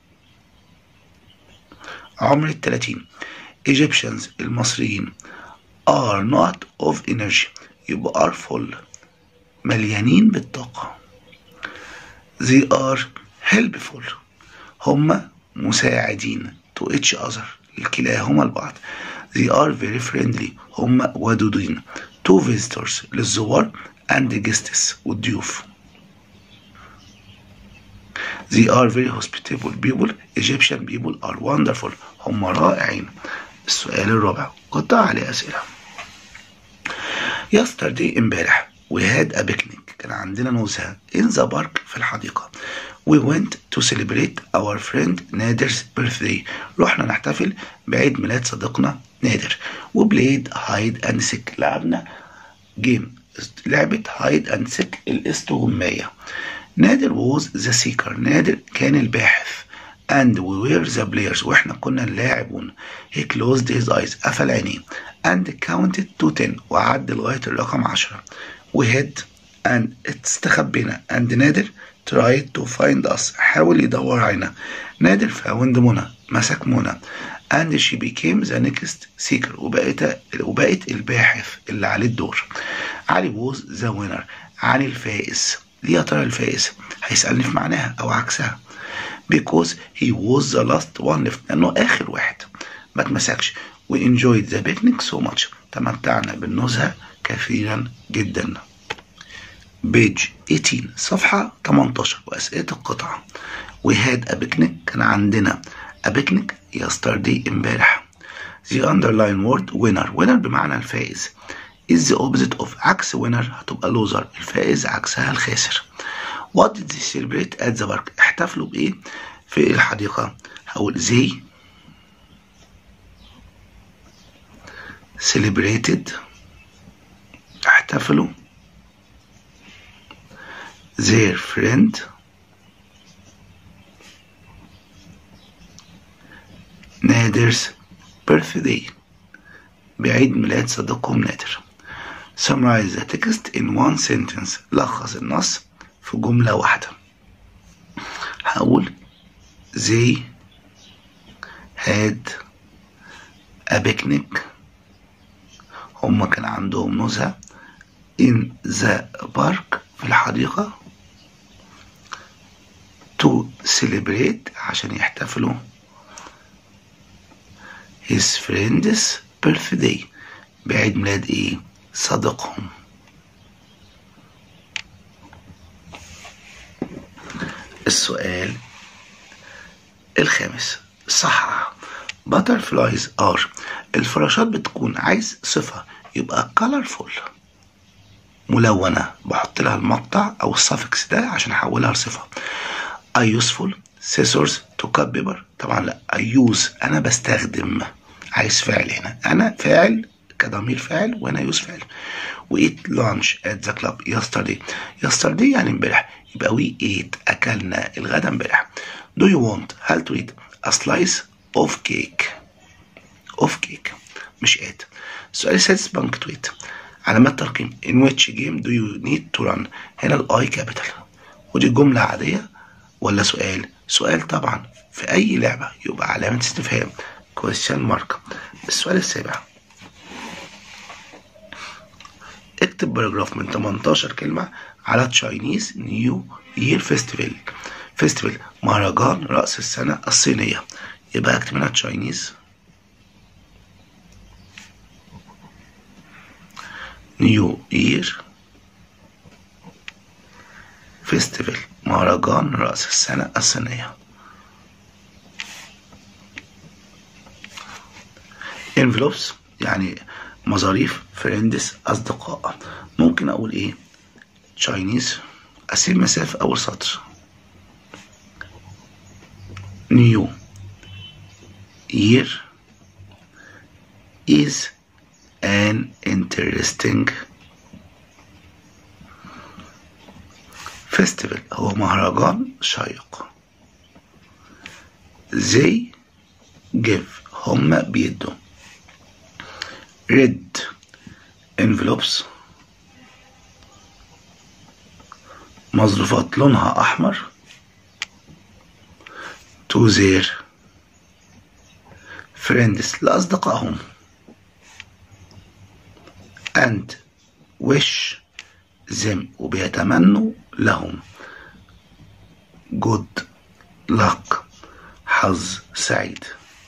عمر التلاتين Egyptians المصريين are not of energy يبقى are full مليانين بالطاقة they are helpful هم مساعدين to each other لكلاهما البعض they are very friendly هم ودودين to visitors للزوار and guests والضيوف they are very hospitable people Egyptian people are wonderful هم رائعين السؤال الرابع قطع عليه أسئلة yesterday امبارح we had a picnic كان عندنا نزهة in the park في الحديقة we went to celebrate our friend نادر's birthday رحنا نحتفل بعيد ميلاد صديقنا نادر وبلايد هايد اند سيك لعبنا جيم لعبة هايد اند سيك الاستغماية نادر was the seeker نادر كان الباحث and we were the players واحنا كنا اللاعبون he closed his eyes قفل عينيه and counted to 10 وعد لغاية الرقم 10 we hid and استخبينا and نادر tried to find us حاول يدور علينا نادر found منى مسك منى and she became the next seeker وبقت وبقت الباحث اللي عليه الدور علي was the winner علي الفائز ليه يا ترى الفائز هيسألني في معناها أو عكسها because he was the last one left لأنه آخر واحد ما اتمسكش we enjoyed the picnic so much تمتعنا بالنزهة كثيرا جدا بيج 18 صفحة 18 وأسئلة القطعة we had a picnic كان عندنا a picnic yesterday امبارح the underline word winner winner بمعنى الفائز is the opposite of عكس winner هتبقى loser الفائز عكسها الخاسر what did they celebrate at the park احتفلوا بإيه في الحديقة هقول they celebrated احتفلوا their friend نادر's birthday بعيد ميلاد صديقهم نادر summarize the text in one sentence لخص النص في جملة واحدة هقول they had a picnic هما كان عندهم نزهة in the park في الحديقة to celebrate عشان يحتفلوا his friend's birthday بعيد ميلاد ايه صديقهم السؤال الخامس صح butterflies are الفراشات بتكون عايز صفة يبقى colorful ملونة بحط لها المقطع أو السفكس ده عشان أحولها لصفة I useful scissors to cut paper طبعا لا I use أنا بستخدم عايز فعل هنا أنا فاعل كضمير فاعل وأنا يوز فعل we eat lunch at the club yesterday yesterday يعني امبارح يبقى we ate أكلنا الغدا امبارح do you want هل تريد a slice of cake of cake مش ate السؤال السادس بنكتويت علامات ترقيم in which game do you need to run هنا الاي كابيتال ودي جملة عادية ولا سؤال سؤال طبعا في أي لعبة يبقى علامة استفهام question mark السؤال السابع اكتب باراجراف من 18 كلمة على تشاينيز نيو يير فيستيفال فيستيفال مهرجان رأس السنة الصينية يبقى اكتب هنا تشاينيز نيو يير فيستيفال مهرجان رأس السنة الصينية envelopes يعني مظاريف فريندس أصدقاء ممكن أقول إيه تشاينيز أسيب مسافة أول سطر نيو year is an interesting festival هو مهرجان شيق they give هم بيدوا red envelopes مظروفات لونها أحمر to their friends لأصدقائهم and wish them وبيتمنوا لهم good luck حظ سعيد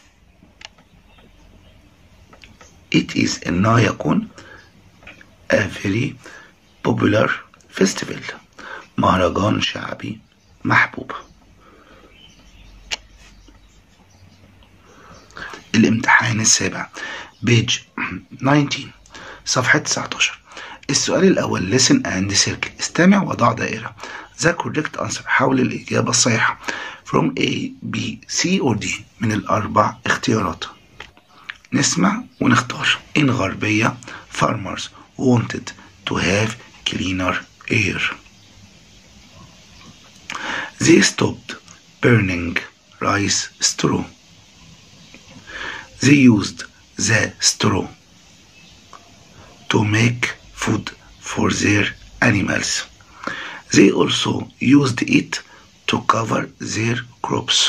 it is إنه يكون a very popular festival مهرجان شعبي محبوب الامتحان السابع بيج 19 صفحة 19 السؤال الأول listen and circle استمع وضع دائرة the correct answer حول الإجابة الصحيحة from A, B, C or D من الأربع اختيارات نسمع ونختار in غربية farmers wanted to have cleaner air they stopped burning rice straw they used the straw to make food for their animals. They also used it to cover their crops.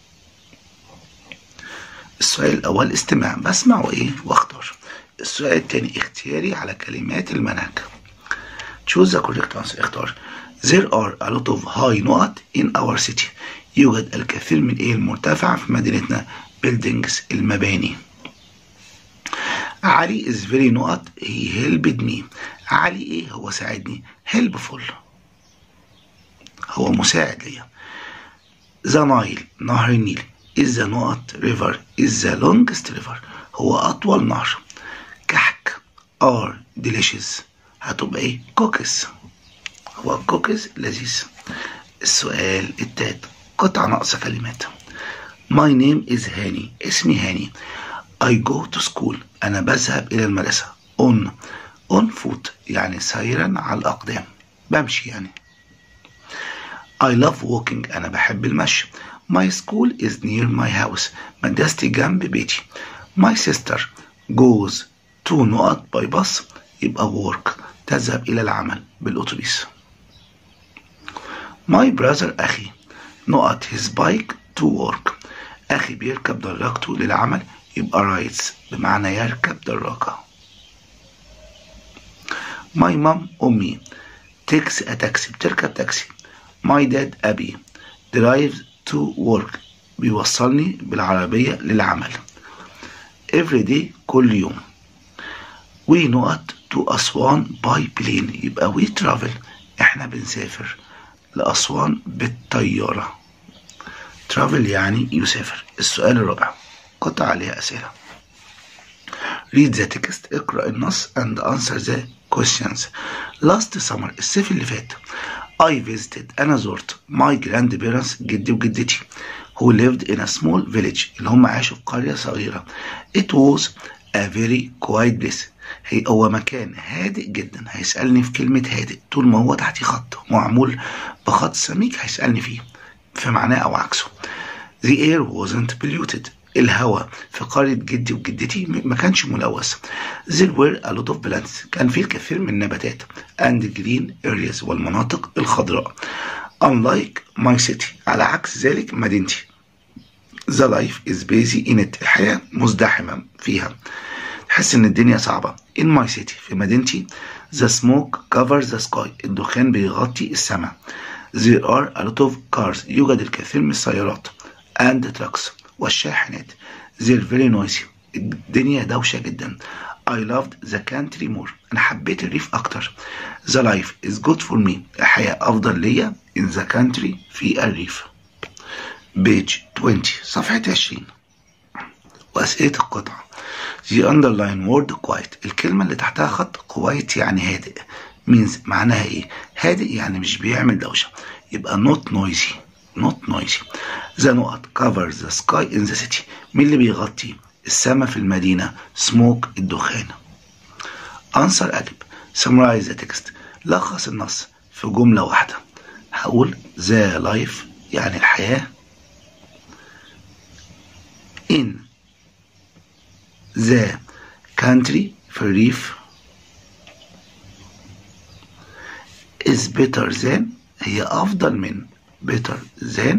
السؤال الأول استماع بسمع وإيه واختار السؤال الثاني اختياري على كلمات المنهج choose the correct answer اختار there are a lot of high نقط in our city يوجد الكثير من إيه المرتفع في مدينتنا buildings المباني علي is very نقط he helped me علي ايه هو ساعدني helpful هو مساعد ليا ذا نايل نهر النيل is the نقط river is the longest river هو أطول نهر كحك are delicious هتبقى ايه cookies هو cookies لذيذ السؤال التالت قطعة ناقصة كلمات My name is هاني اسمي هاني I go to school أنا بذهب إلى المدرسة on on foot يعني سيرا على الأقدام بمشي يعني I love walking أنا بحب المشي My school is near my house مدرستي جنب بيتي My sister goes to نقط by bus يبقى work تذهب إلى العمل بالأتوبيس My brother أخي نقط his bike to work أخي بيركب دراجته للعمل يبقى رايدز بمعنى يركب دراجة My mom أمي takes a taxi بتركب تاكسي My dad أبي drives to work بيوصلني بالعربية للعمل every day كل يوم we نقط to أسوان by plane يبقى we travel احنا بنسافر لأسوان بالطيارة travel يعني يسافر السؤال الرابع قطع عليها أسئلة read the text اقرأ النص and answer the questions last summer الصيف اللي فات I visited أنا زرت my grandparents جدي وجدتي who lived in a small village اللي هم عاشوا في قرية صغيرة it was a very quiet place هي هو مكان هادئ جدا هيسألني في كلمة هادئ طول ما هو تحتيه خط معمول بخط سميك هيسألني فيه في معناه أو عكسه The air wasn't polluted الهواء في قرية جدي وجدتي ما كانش ملوث There were a lot of plants كان في الكثير من النباتات and green areas والمناطق الخضراء Unlike my city على عكس ذلك مدينتي The life is busy in it الحياة مزدحمة فيها تحس ان الدنيا صعبة in my city في مدينتي the smoke covers the sky الدخان بيغطي السماء there are a lot of cars يوجد الكثير من السيارات and trucks والشاحنات they're very noisy الدنيا دوشة جدا I loved the country more أنا حبيت الريف أكتر The life is good for me الحياة أفضل ليا in the country في الريف page 20 صفحة 20 وأسئلة القطعة The underline word quiet الكلمة اللي تحتها خط quiet يعني هادئ means معناها ايه هادئ يعني مش بيعمل دوشة يبقى not noisy not noisy the نقط covers the sky in the city مين اللي بيغطي السماء في المدينة smoke الدخان answer أجب summarize the text لخص النص في جملة واحدة هقول the life يعني الحياة in the country في الريف is better than هي أفضل من better than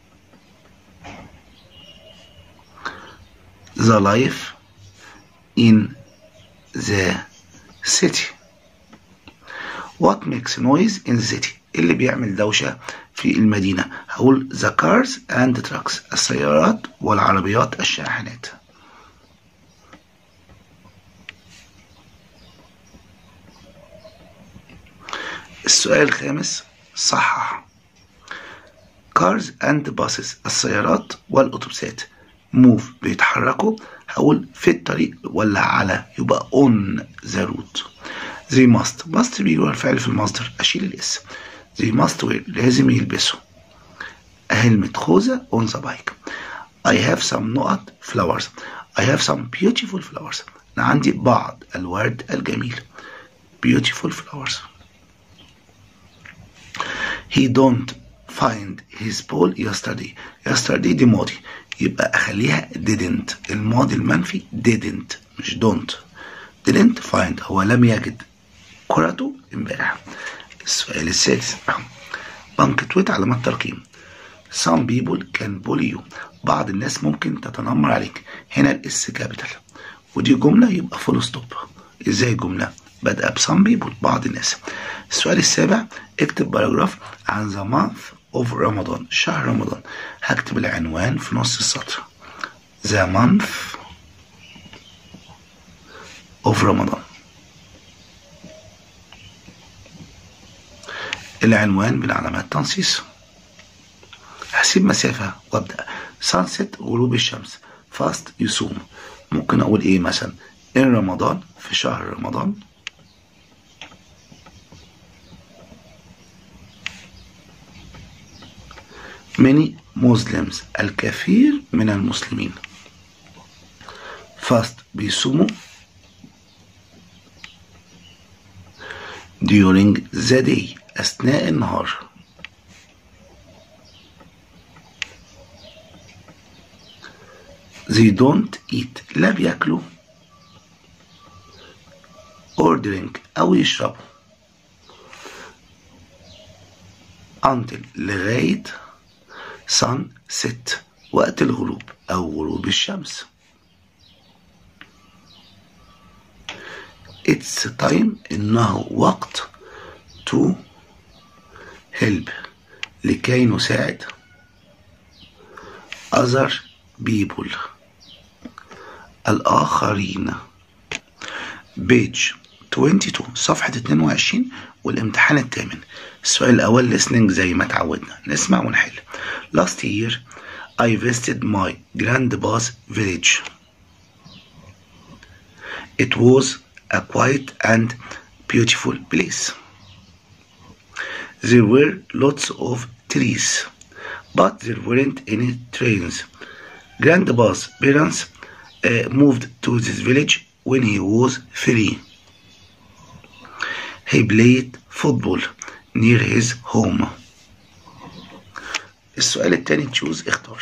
the life in the city what makes noise in the city اللي بيعمل دوشة في المدينة هقول the cars and trucks السيارات والعربيات الشاحنات السؤال الخامس صحح cars and buses السيارات والأتوبيسات move بيتحركوا هقول في الطريق ولا على يبقى on the route they must must بيجي الفعل في المصدر أشيل الاسم they must wear لازم يلبسوا هلمة خوذة on the bike I have some نقط flowers I have some beautiful flowers أنا عندي بعض الورد الجميل beautiful flowers he don't find his ball yesterday yesterday دي ماضي يبقى اخليها didn't الماضي المنفي didn't مش don't didn't find هو لم يجد كرته امبارح السؤال السادس بنكتويت علامات ترقيم some people can bully you بعض الناس ممكن تتنمر عليك هنا الاس كابيتال ودي جملة يبقى فول ستوب ازاي جملة بدأ بسام بيبول بعض الناس السؤال السابع اكتب باراجراف عن ذا مانث اوف رمضان شهر رمضان هكتب العنوان في نص السطر ذا مانث اوف رمضان العنوان بالعلامات تنصيص هسيب مسافة وابدأ سانست غروب الشمس فاست يصوم ممكن اقول ايه مثلا ان رمضان في شهر رمضان many Muslims الكثير من المسلمين fast بيصوموا during the day أثناء النهار they don't eat لا بياكلوا or drink أو يشربوا until لغاية sun set وقت الغروب أو غروب الشمس it's time إنه وقت to help لكي نساعد other people الآخرين page 22 صفحة 22 والامتحان الثامن السؤال الأول listening زي ما تعودنا نسمع ونحل Last year I visited my grandpa's village It was a quiet and beautiful place There were lots of trees but there weren't any trains Grandpa's parents uh, moved to this village when he was three He played football near his home. السؤال التاني تشوز اختار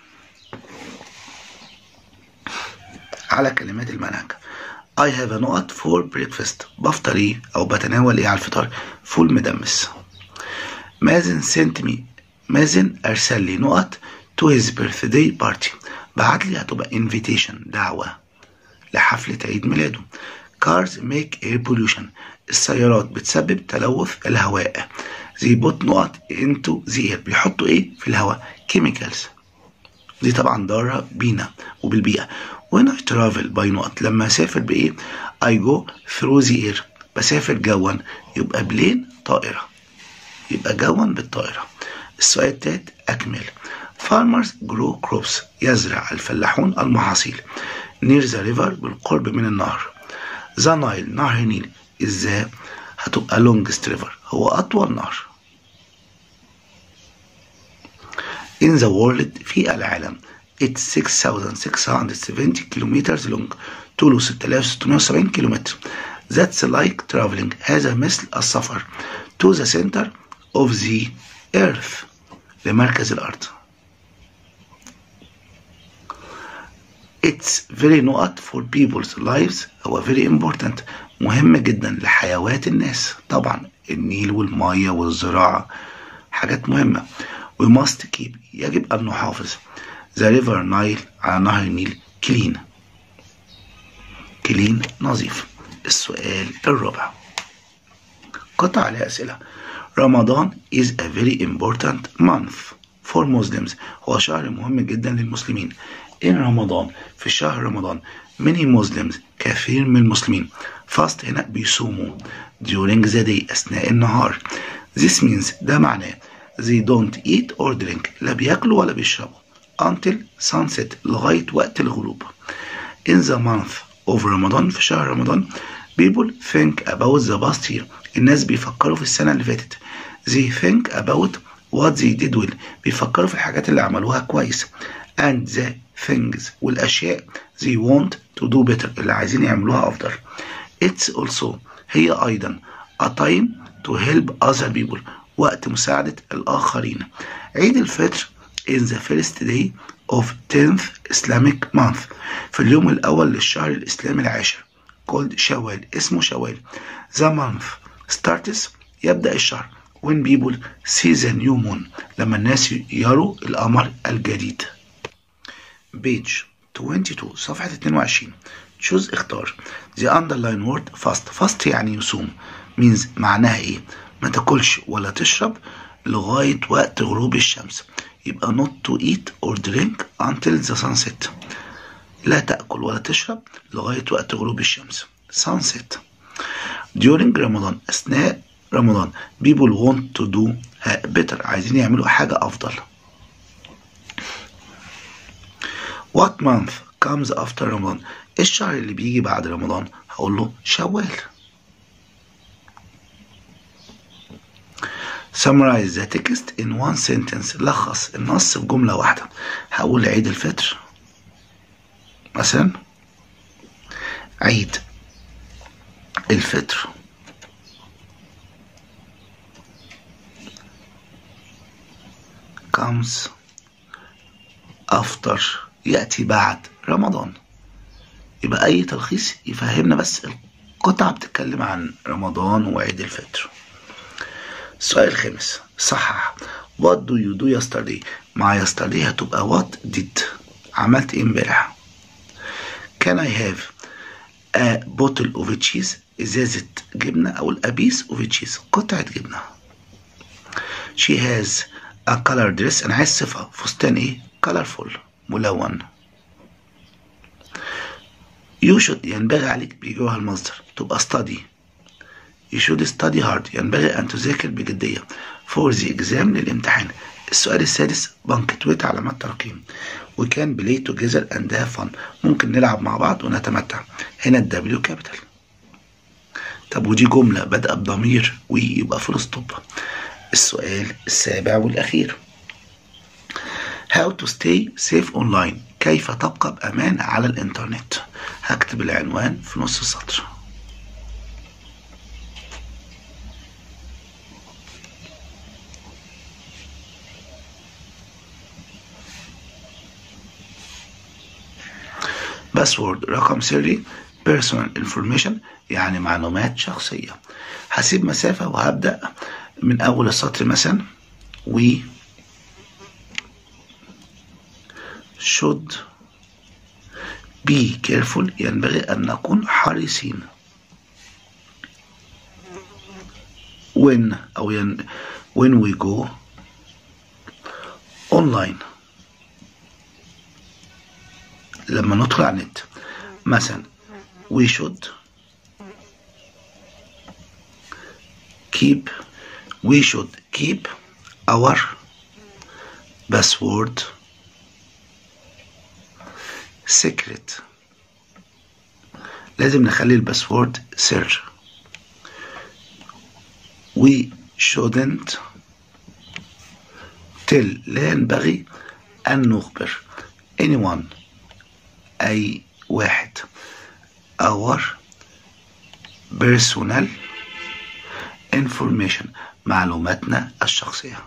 على كلمات المنهج I have a نقط for breakfast بفطر ايه او بتناول ايه على الفطار فول مدمس مازن sent me مازن ارسل لي نقط to his birthday party بعت لي هتبقى invitation دعوة لحفلة عيد ميلاده cars make air pollution السيارات بتسبب تلوث الهواء زي بوت نقط into the air بيحطوا ايه في الهواء chemicals دي طبعا ضارة بينا وبالبيئة when I travel by نقط لما أسافر بإيه I go through the air بسافر جوا يبقى بلين طائرة يبقى جوا بالطائرة السؤال التالت أكمل farmers grow crops يزرع الفلاحون المحاصيل near the river بالقرب من النهر the Nile نهر النيل ازاي هتبقى longest river هو أطول نهر in the world في العالم it's 6670 kilometers long طوله 6670 كيلومتر that's like traveling هذا مثل السفر to the center of the earth لمركز الأرض It's very not for people's lives هو very important مهم جدا لحيوات الناس طبعا النيل والمية والزراعة حاجات مهمة we must keep يجب أن نحافظ the river Nile على نهر النيل clean clean نظيف السؤال الرابع قطع عليه أسئلة رمضان is a very important month for Muslims هو شهر مهم جدا للمسلمين in رمضان في شهر رمضان many Muslims كثير من المسلمين fast هنا بيصوموا during the day أثناء النهار this means ده معناه they don't eat or drink لا بياكلوا ولا بيشربوا until sunset لغاية وقت الغروب in the month of رمضان في شهر رمضان people think about the past year الناس بيفكروا في السنة اللي فاتت they think about what they did well بيفكروا في الحاجات اللي عملوها كويس and the things والأشياء they want to do better اللي عايزين يعملوها أفضل it's also هي أيضا a time to help other people وقت مساعدة الآخرين عيد الفطر in the first day of 10th Islamic month في اليوم الأول للشهر الإسلامي العاشر called شوال اسمه شوال the month starts يبدأ الشهر when people see the new moon لما الناس يروا القمر الجديد page 22 صفحة 22 choose اختار the underline word fast fast يعني يصوم means معناها ايه ما تاكلش ولا تشرب لغاية وقت غروب الشمس يبقى not to eat or drink until the sunset لا تأكل ولا تشرب لغاية وقت غروب الشمس sunset during رمضان أثناء رمضان people want to do better عايزين يعملوا حاجة أفضل what month comes after رمضان الشهر اللي بيجي بعد رمضان هقول له شوال summarize the text in one sentence لخص النص في جملة واحدة هقول عيد الفطر مثلا عيد الفطر comes after يأتي بعد رمضان يبقى أي تلخيص يفهمنا بس القطعة بتتكلم عن رمضان وعيد الفطر السؤال الخامس صحح what do you do yesterday مع yesterday هتبقى what did عملت ايه امبارح can I have a bottle of cheese ازازة جبنة او a piece of cheese قطعة جبنة she has a color dress انا عايز صفة فستان ايه colorful ملون you should ينبغي عليك بيجوها المصدر تبقى study you should study hard ينبغي أن تذاكر بجدية for the exam للامتحان السؤال السادس بنكتويت علامات ترقيم we can play together and have fun ممكن نلعب مع بعض ونتمتع هنا الدبليو كابيتال طب ودي جملة بدأ بضمير ويبقى فول ستوب السؤال السابع والأخير How to stay safe online كيف تبقى بأمان على الإنترنت هكتب العنوان في نص السطر باسورد رقم سري personal information يعني معلومات شخصية هسيب مسافة وهبدأ من أول السطر مثلا we should be careful ينبغي أن نكون حريصين when أو ين when we go online لما ندخل على النت مثلا we should keep we should keep our password secret لازم نخلي الباسورد سر we shouldn't tell لا ينبغي أن نخبر anyone أي واحد our personal information معلوماتنا الشخصية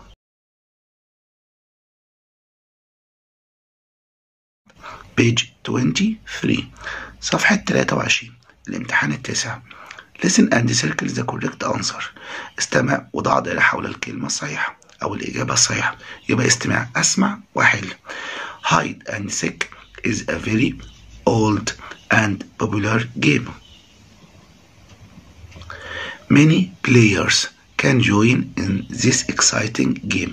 page 23 صفحة 23 الامتحان التاسع listen and circle the correct answer استمع وضع دائرة حول الكلمة الصحيحة أو الإجابة الصحيحة يبقى استماع أسمع وحل hide and seek is a very old and popular game many players can join in this exciting game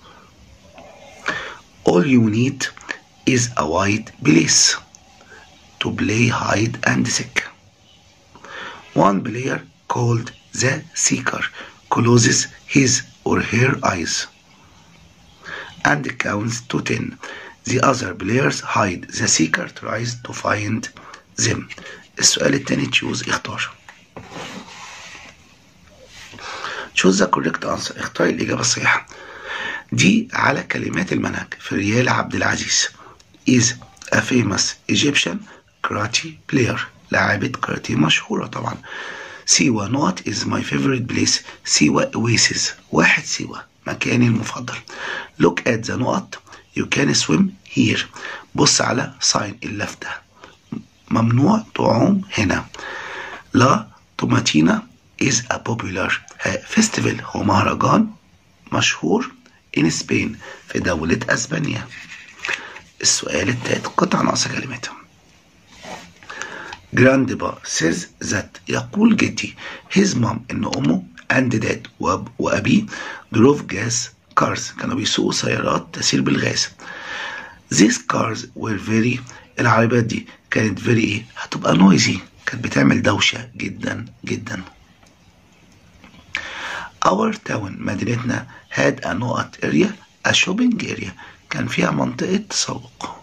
all you need is a wide place to play hide and seek one player called the seeker closes his or her eyes and counts to 10 the other players hide the seeker tries to find them السؤال التاني تشوز اختار choose the correct answer اختار الإجابة الصحيحة دي على كلمات المنهج في ريال عبد العزيز is a famous Egyptian karate player لاعبة كاراتيه مشهورة طبعا سيوة نوت is my favorite place سيوة oasis واحد سيوة مكاني المفضل look at the نقط you can swim here بص على sign اللفتة ممنوع تعوم هنا لا توماتينا is a popular festival هو مهرجان مشهور in Spain في دولة أسبانيا السؤال التالت قطع ناقصة كلمات Grandpa says that يقول جدي his mom إن أمه and dad وأب وأبيه drove gas cars كانوا بيسوقوا سيارات تسير بالغاز these cars were very العربيات دي كانت very ايه هتبقى noisy كانت بتعمل دوشة جدا جدا our town مدينتنا had a نقط area a shopping area كان فيها منطقة تسوق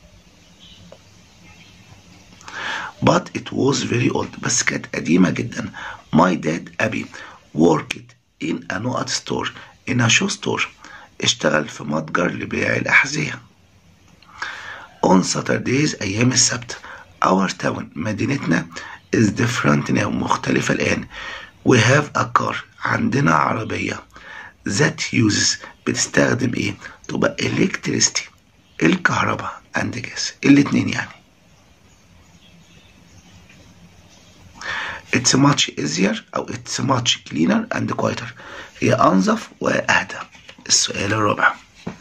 but it was very old بس كانت قديمة جدا my dad أبي worked in a نقط store in a shoe store اشتغل في متجر لبيع الأحذية on Saturdays أيام السبت our town مدينتنا is different now مختلفة الآن we have a car عندنا عربية that uses بتستخدم ايه تبقى electricity الكهرباء and gas الاتنين يعني it's much easier أو it's much cleaner and quieter هي أنظف وأهدى السؤال الرابع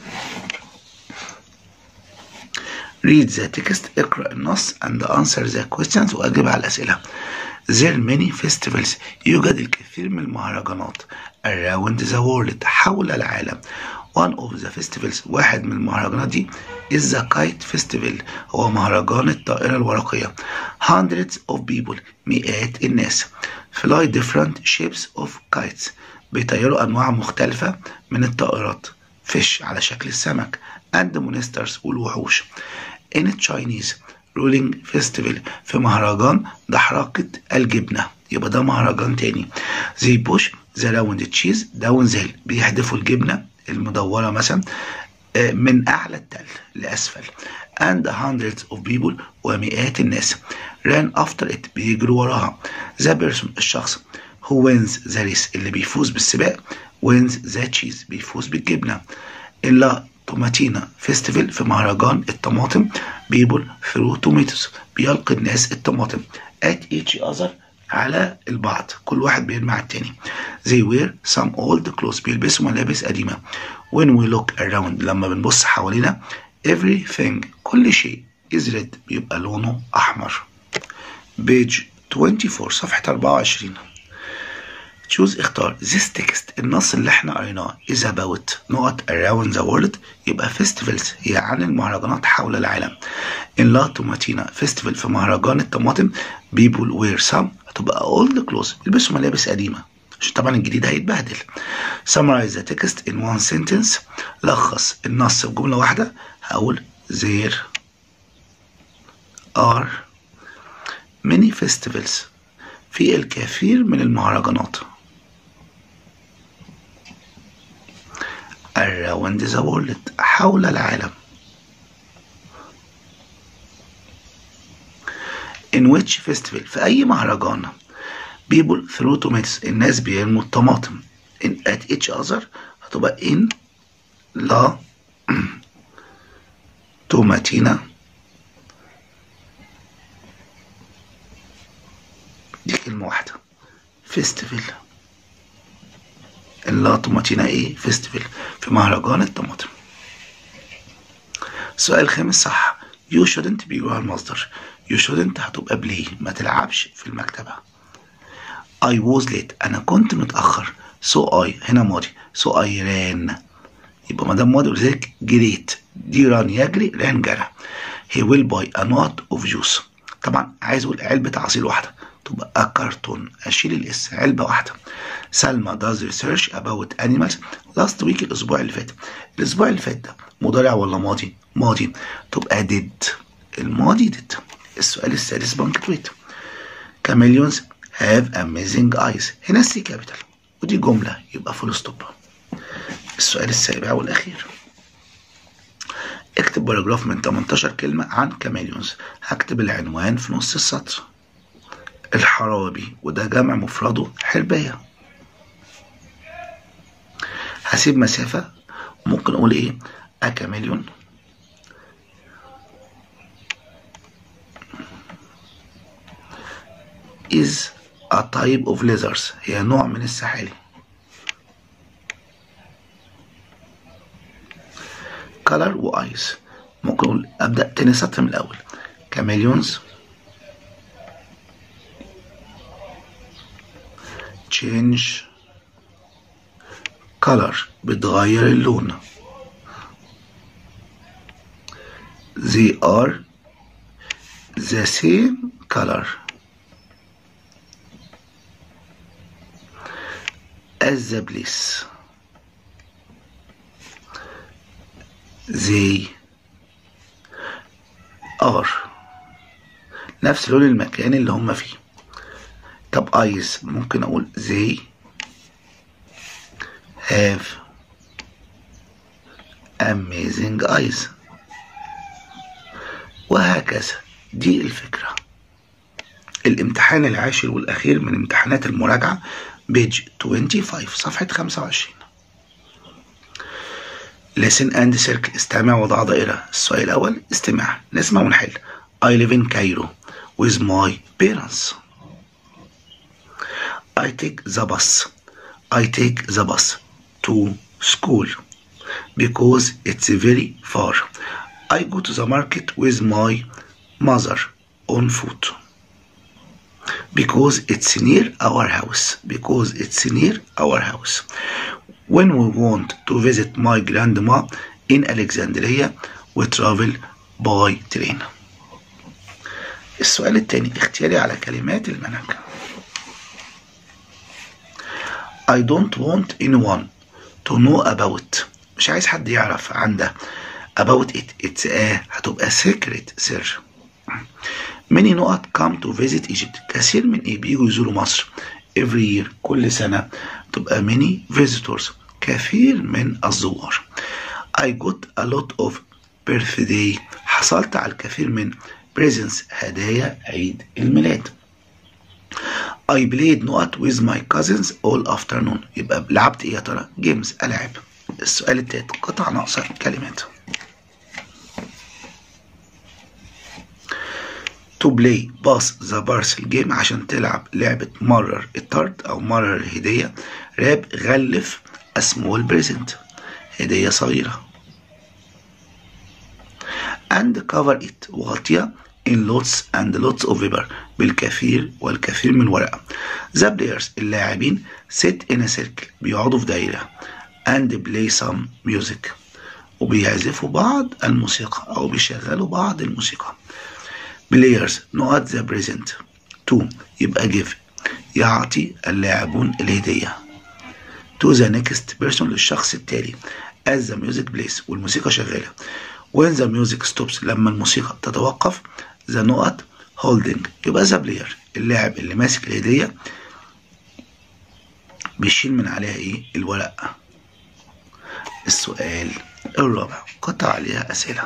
read the text اقرأ النص and answer the questions وأجب على الأسئلة there many festivals يوجد الكثير من المهرجانات around the world حول العالم one of the festivals واحد من المهرجانات دي is the kite festival هو مهرجان الطائرة الورقية hundreds of people مئات الناس fly different shapes of kites بيطيروا أنواع مختلفة من الطائرات fish على شكل السمك and monsters والوحوش in Chinese ruling festival في مهرجان دحرقة الجبنة يبقى ده مهرجان تاني زي بوش ذا راوند تشيز داون زيل بيحدفوا الجبنة المدورة مثلا من أعلى التل لأسفل and hundreds of people ومئات الناس ran after it بيجروا وراها the person الشخص who wins the race اللي بيفوز بالسباق wins the cheese بيفوز بالجبنة إلا توماتينا فيستيفال في مهرجان الطماطم people through tomatoes بيلقي الناس الطماطم at each other على البعض كل واحد بيرمي على التاني they wear some old clothes بيلبسوا ملابس قديمة when we look around لما بنبص حوالينا everything كل شيء is red بيبقى لونه أحمر page 24 صفحة 24 choose اختار this text النص اللي احنا قريناه is about not around the world يبقى festivals هي عن المهرجانات حول العالم in La Tomatina festival في مهرجان الطماطم people wear some هتبقى old clothes يلبسوا ملابس قديمة عشان طبعا الجديد هيتبهدل summarize the text in one sentence لخص النص في جملة واحدة هقول there are many festivals في الكثير من المهرجانات around the world حول العالم in which festival في أي مهرجان people throw tomatoes الناس بيرموا الطماطم in at each other هتبقى in la tomatina دي كلمة واحدة فيستيفال اللا طماطينا ايه فيستيفال في مهرجان الطماطم السؤال الخامس صح يو shouldn't بيجوا على المصدر يو shouldn't هتبقى بلاي ما تلعبش في المكتبة I was late أنا كنت متأخر so I هنا ماضي so I ran يبقى ما دام ماضي ولذلك جريت دي ران يجري ران جرى he will buy a lot of juice طبعا عايز اقول علبة عصير واحدة تبقى كرتون اشيل الاس علبة واحدة سلمى does research about animals last week الاسبوع اللي فات الاسبوع اللي فات ده مضارع ولا ماضي ماضي تبقى did الماضي did السؤال السادس بنكتويت chameleons have amazing eyes هنا السي كابيتال ودي جملة يبقى فول ستوب السؤال السابع والأخير اكتب باراجراف من 18 كلمة عن كاميليونز هكتب العنوان في نص السطر الحرابي وده جمع مفرده حربية هسيب مسافة ممكن أقول إيه أكاميليون is a type of lizards هي نوع من السحالي color وeyes ممكن أقول أبدأ تاني سطر من الأول chameleons change color بتغير اللون they are the same color as the place they are نفس لون المكان اللي هم فيه طب eyes ممكن اقول they have amazing eyes وهكذا دي الفكرة الامتحان العاشر والأخير من امتحانات المراجعة بيج 25 صفحة 25 listen and circle استمع وضع دائرة السؤال الأول استماع نسمع ونحل I live in Cairo with my parents I take the bus I take the bus to school because it's very far I go to the market with my mother on foot because it's near our house because it's near our house when we want to visit my grandma in Alexandria we travel by train السؤال الثاني اختياري على كلمات المنهج I don't want anyone to know about مش عايز حد يعرف عن ده about it it's a هتبقى secret سر many نقط come to visit Egypt كثير من ايه بيجوا يزوروا مصر every year كل سنة تبقى many visitors كثير من الزوار I got a lot of birthday حصلت على الكثير من presents هدايا عيد الميلاد I played نقط with my cousins all afternoon يبقى لعبت ايه يا ترى جيمز ألعاب السؤال التالت قطع ناقصة كلمات to play باص ذا بارسل جيم عشان تلعب لعبة مرر الطرد أو مرر الهدية راب غلف اسمول بريزنت هدية صغيرة and cover it وغطيها in lots and lots of paper بالكثير والكثير من الورق the players اللاعبين sit in a circle بيقعدوا في دايرة and play some music وبيعزفوا بعض الموسيقى أو بيشغلوا بعض الموسيقى players not the present to يبقى give يعطي اللاعبون الهدية to the next person للشخص التالي as the music plays والموسيقى شغالة when the music stops لما الموسيقى تتوقف the نقط holding يبقى the player اللاعب اللي ماسك الهدية بيشيل من عليها ايه الورق السؤال الرابع قطع عليها أسئلة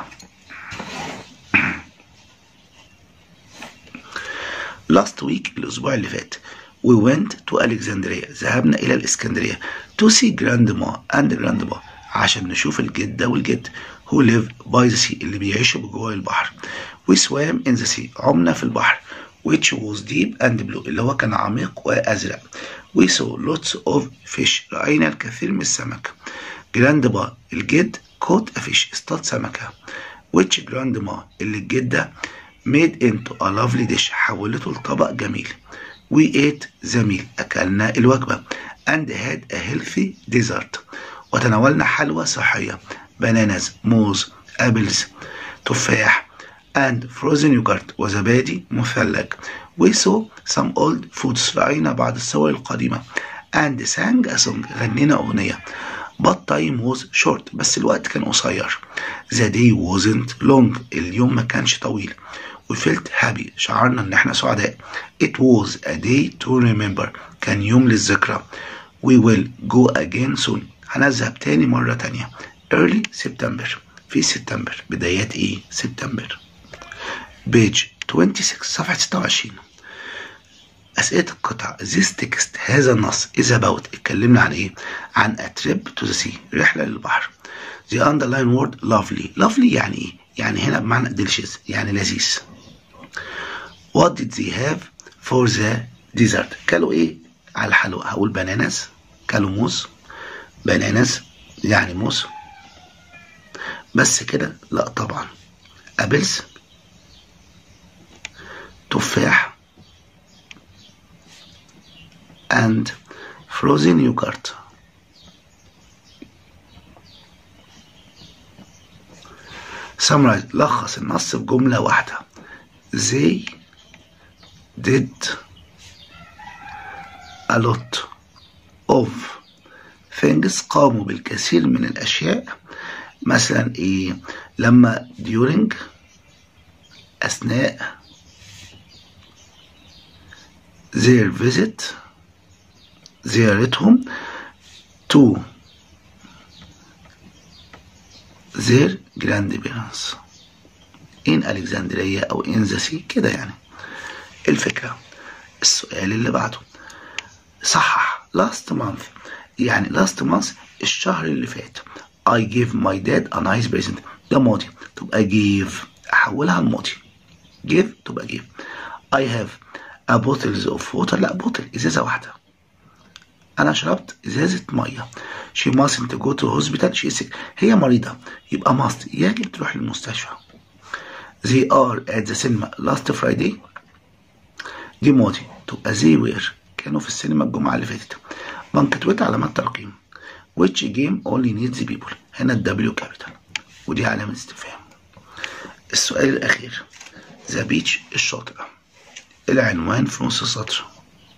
last week الأسبوع اللي فات we went to Alexandria ذهبنا إلى الإسكندرية to see grandma and grandpa عشان نشوف الجدة والجد who live by the sea اللي بيعيشوا بجوار البحر we swam in the sea عمنا في البحر which was deep and blue اللي هو كان عميق وأزرق we saw lots of fish رأينا الكثير من السمك grandpa الجد caught a fish اصطاد سمكة which grandma اللي الجدة made into a lovely dish حولته لطبق جميل we ate the meal أكلنا الوجبة and had a healthy dessert وتناولنا حلوى صحية bananas موز apples تفاح and frozen yogurt وزبادي مثلج we saw some old foods رأينا بعض الصور القديمة and sang a song غنينا أغنية but time was short بس الوقت كان قصير the day wasn't long اليوم ما كانش طويل we felt happy شعرنا ان احنا سعداء it was a day to remember كان يوم للذكرى we will go again soon هنذهب تاني مرة تانية early September في سبتمبر بدايات ايه سبتمبر page 26 صفحة 26 أسئلة القطع this text هذا النص is about اتكلمنا عن ايه عن a trip to the sea رحلة للبحر the underline word lovely lovely يعني ايه يعني هنا بمعنى delicious يعني لذيذ what did they have for the dessert كلوا ايه على الحلوى هقول باناناس كلوا موز باناناس يعني موز بس كده لا طبعا ابلز تفاح and frozen yogurt summarize لخص النص في جملة واحدة they did a lot of things قاموا بالكثير من الأشياء مثلا إيه لما during أثناء their visit زيارتهم to their grandparents in Alexandria أو in the sea كده يعني الفكرة السؤال اللي بعده صحح last month يعني last month الشهر اللي فات I gave my dad a nice present ده ماضي تبقى give أحولها لماضي give تبقى give I have a bottles of water لا بوتل إزازة واحدة أنا شربت إزازة مية she mustn't go to hospital she is sick هي مريضة يبقى must يجب تروح للمستشفى they are at the cinema last Friday دي ماضي تبقى they were كانوا في السينما الجمعة اللي فاتت بنكتويت علامات ترقيم which game only needs people هنا الدبليو كابيتال ودي علامة استفهام السؤال الأخير ذا بيتش الشاطئ العنوان في نص السطر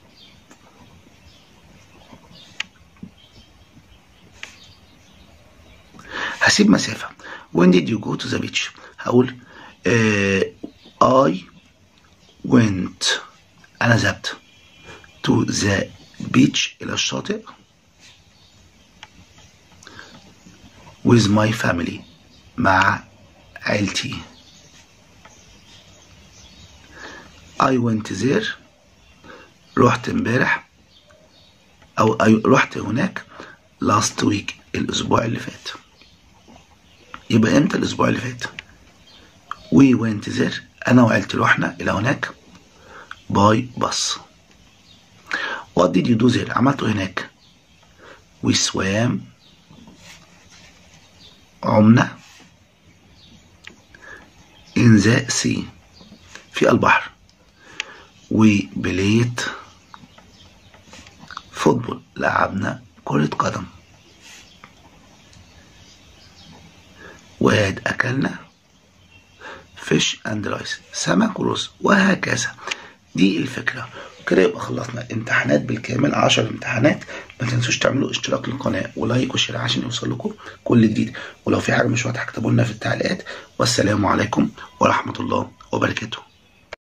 هسيب مسافة when did you go to the beach هقول uh, I went أنا ذهبت to the beach إلى الشاطئ with my family مع عيلتي I went there رحت امبارح أو I رحت هناك last week الأسبوع اللي فات يبقى امتى الأسبوع اللي فات we went there أنا وعيلتي رحنا إلى هناك باي bus what did you do there عملته هناك we swam عمنا in the sea في البحر وبليت فوتبول لعبنا كرة قدم واد أكلنا فيش اند رايس سمك ورز وهكذا دي الفكرة كده يبقى خلصنا امتحانات بالكامل 10 امتحانات ما تنسوش تعملوا اشتراك للقناة ولايك وشير عشان يوصل لكم كل جديد ولو في حاجة مش واضحة اكتبوا لنا في التعليقات والسلام عليكم ورحمة الله وبركاته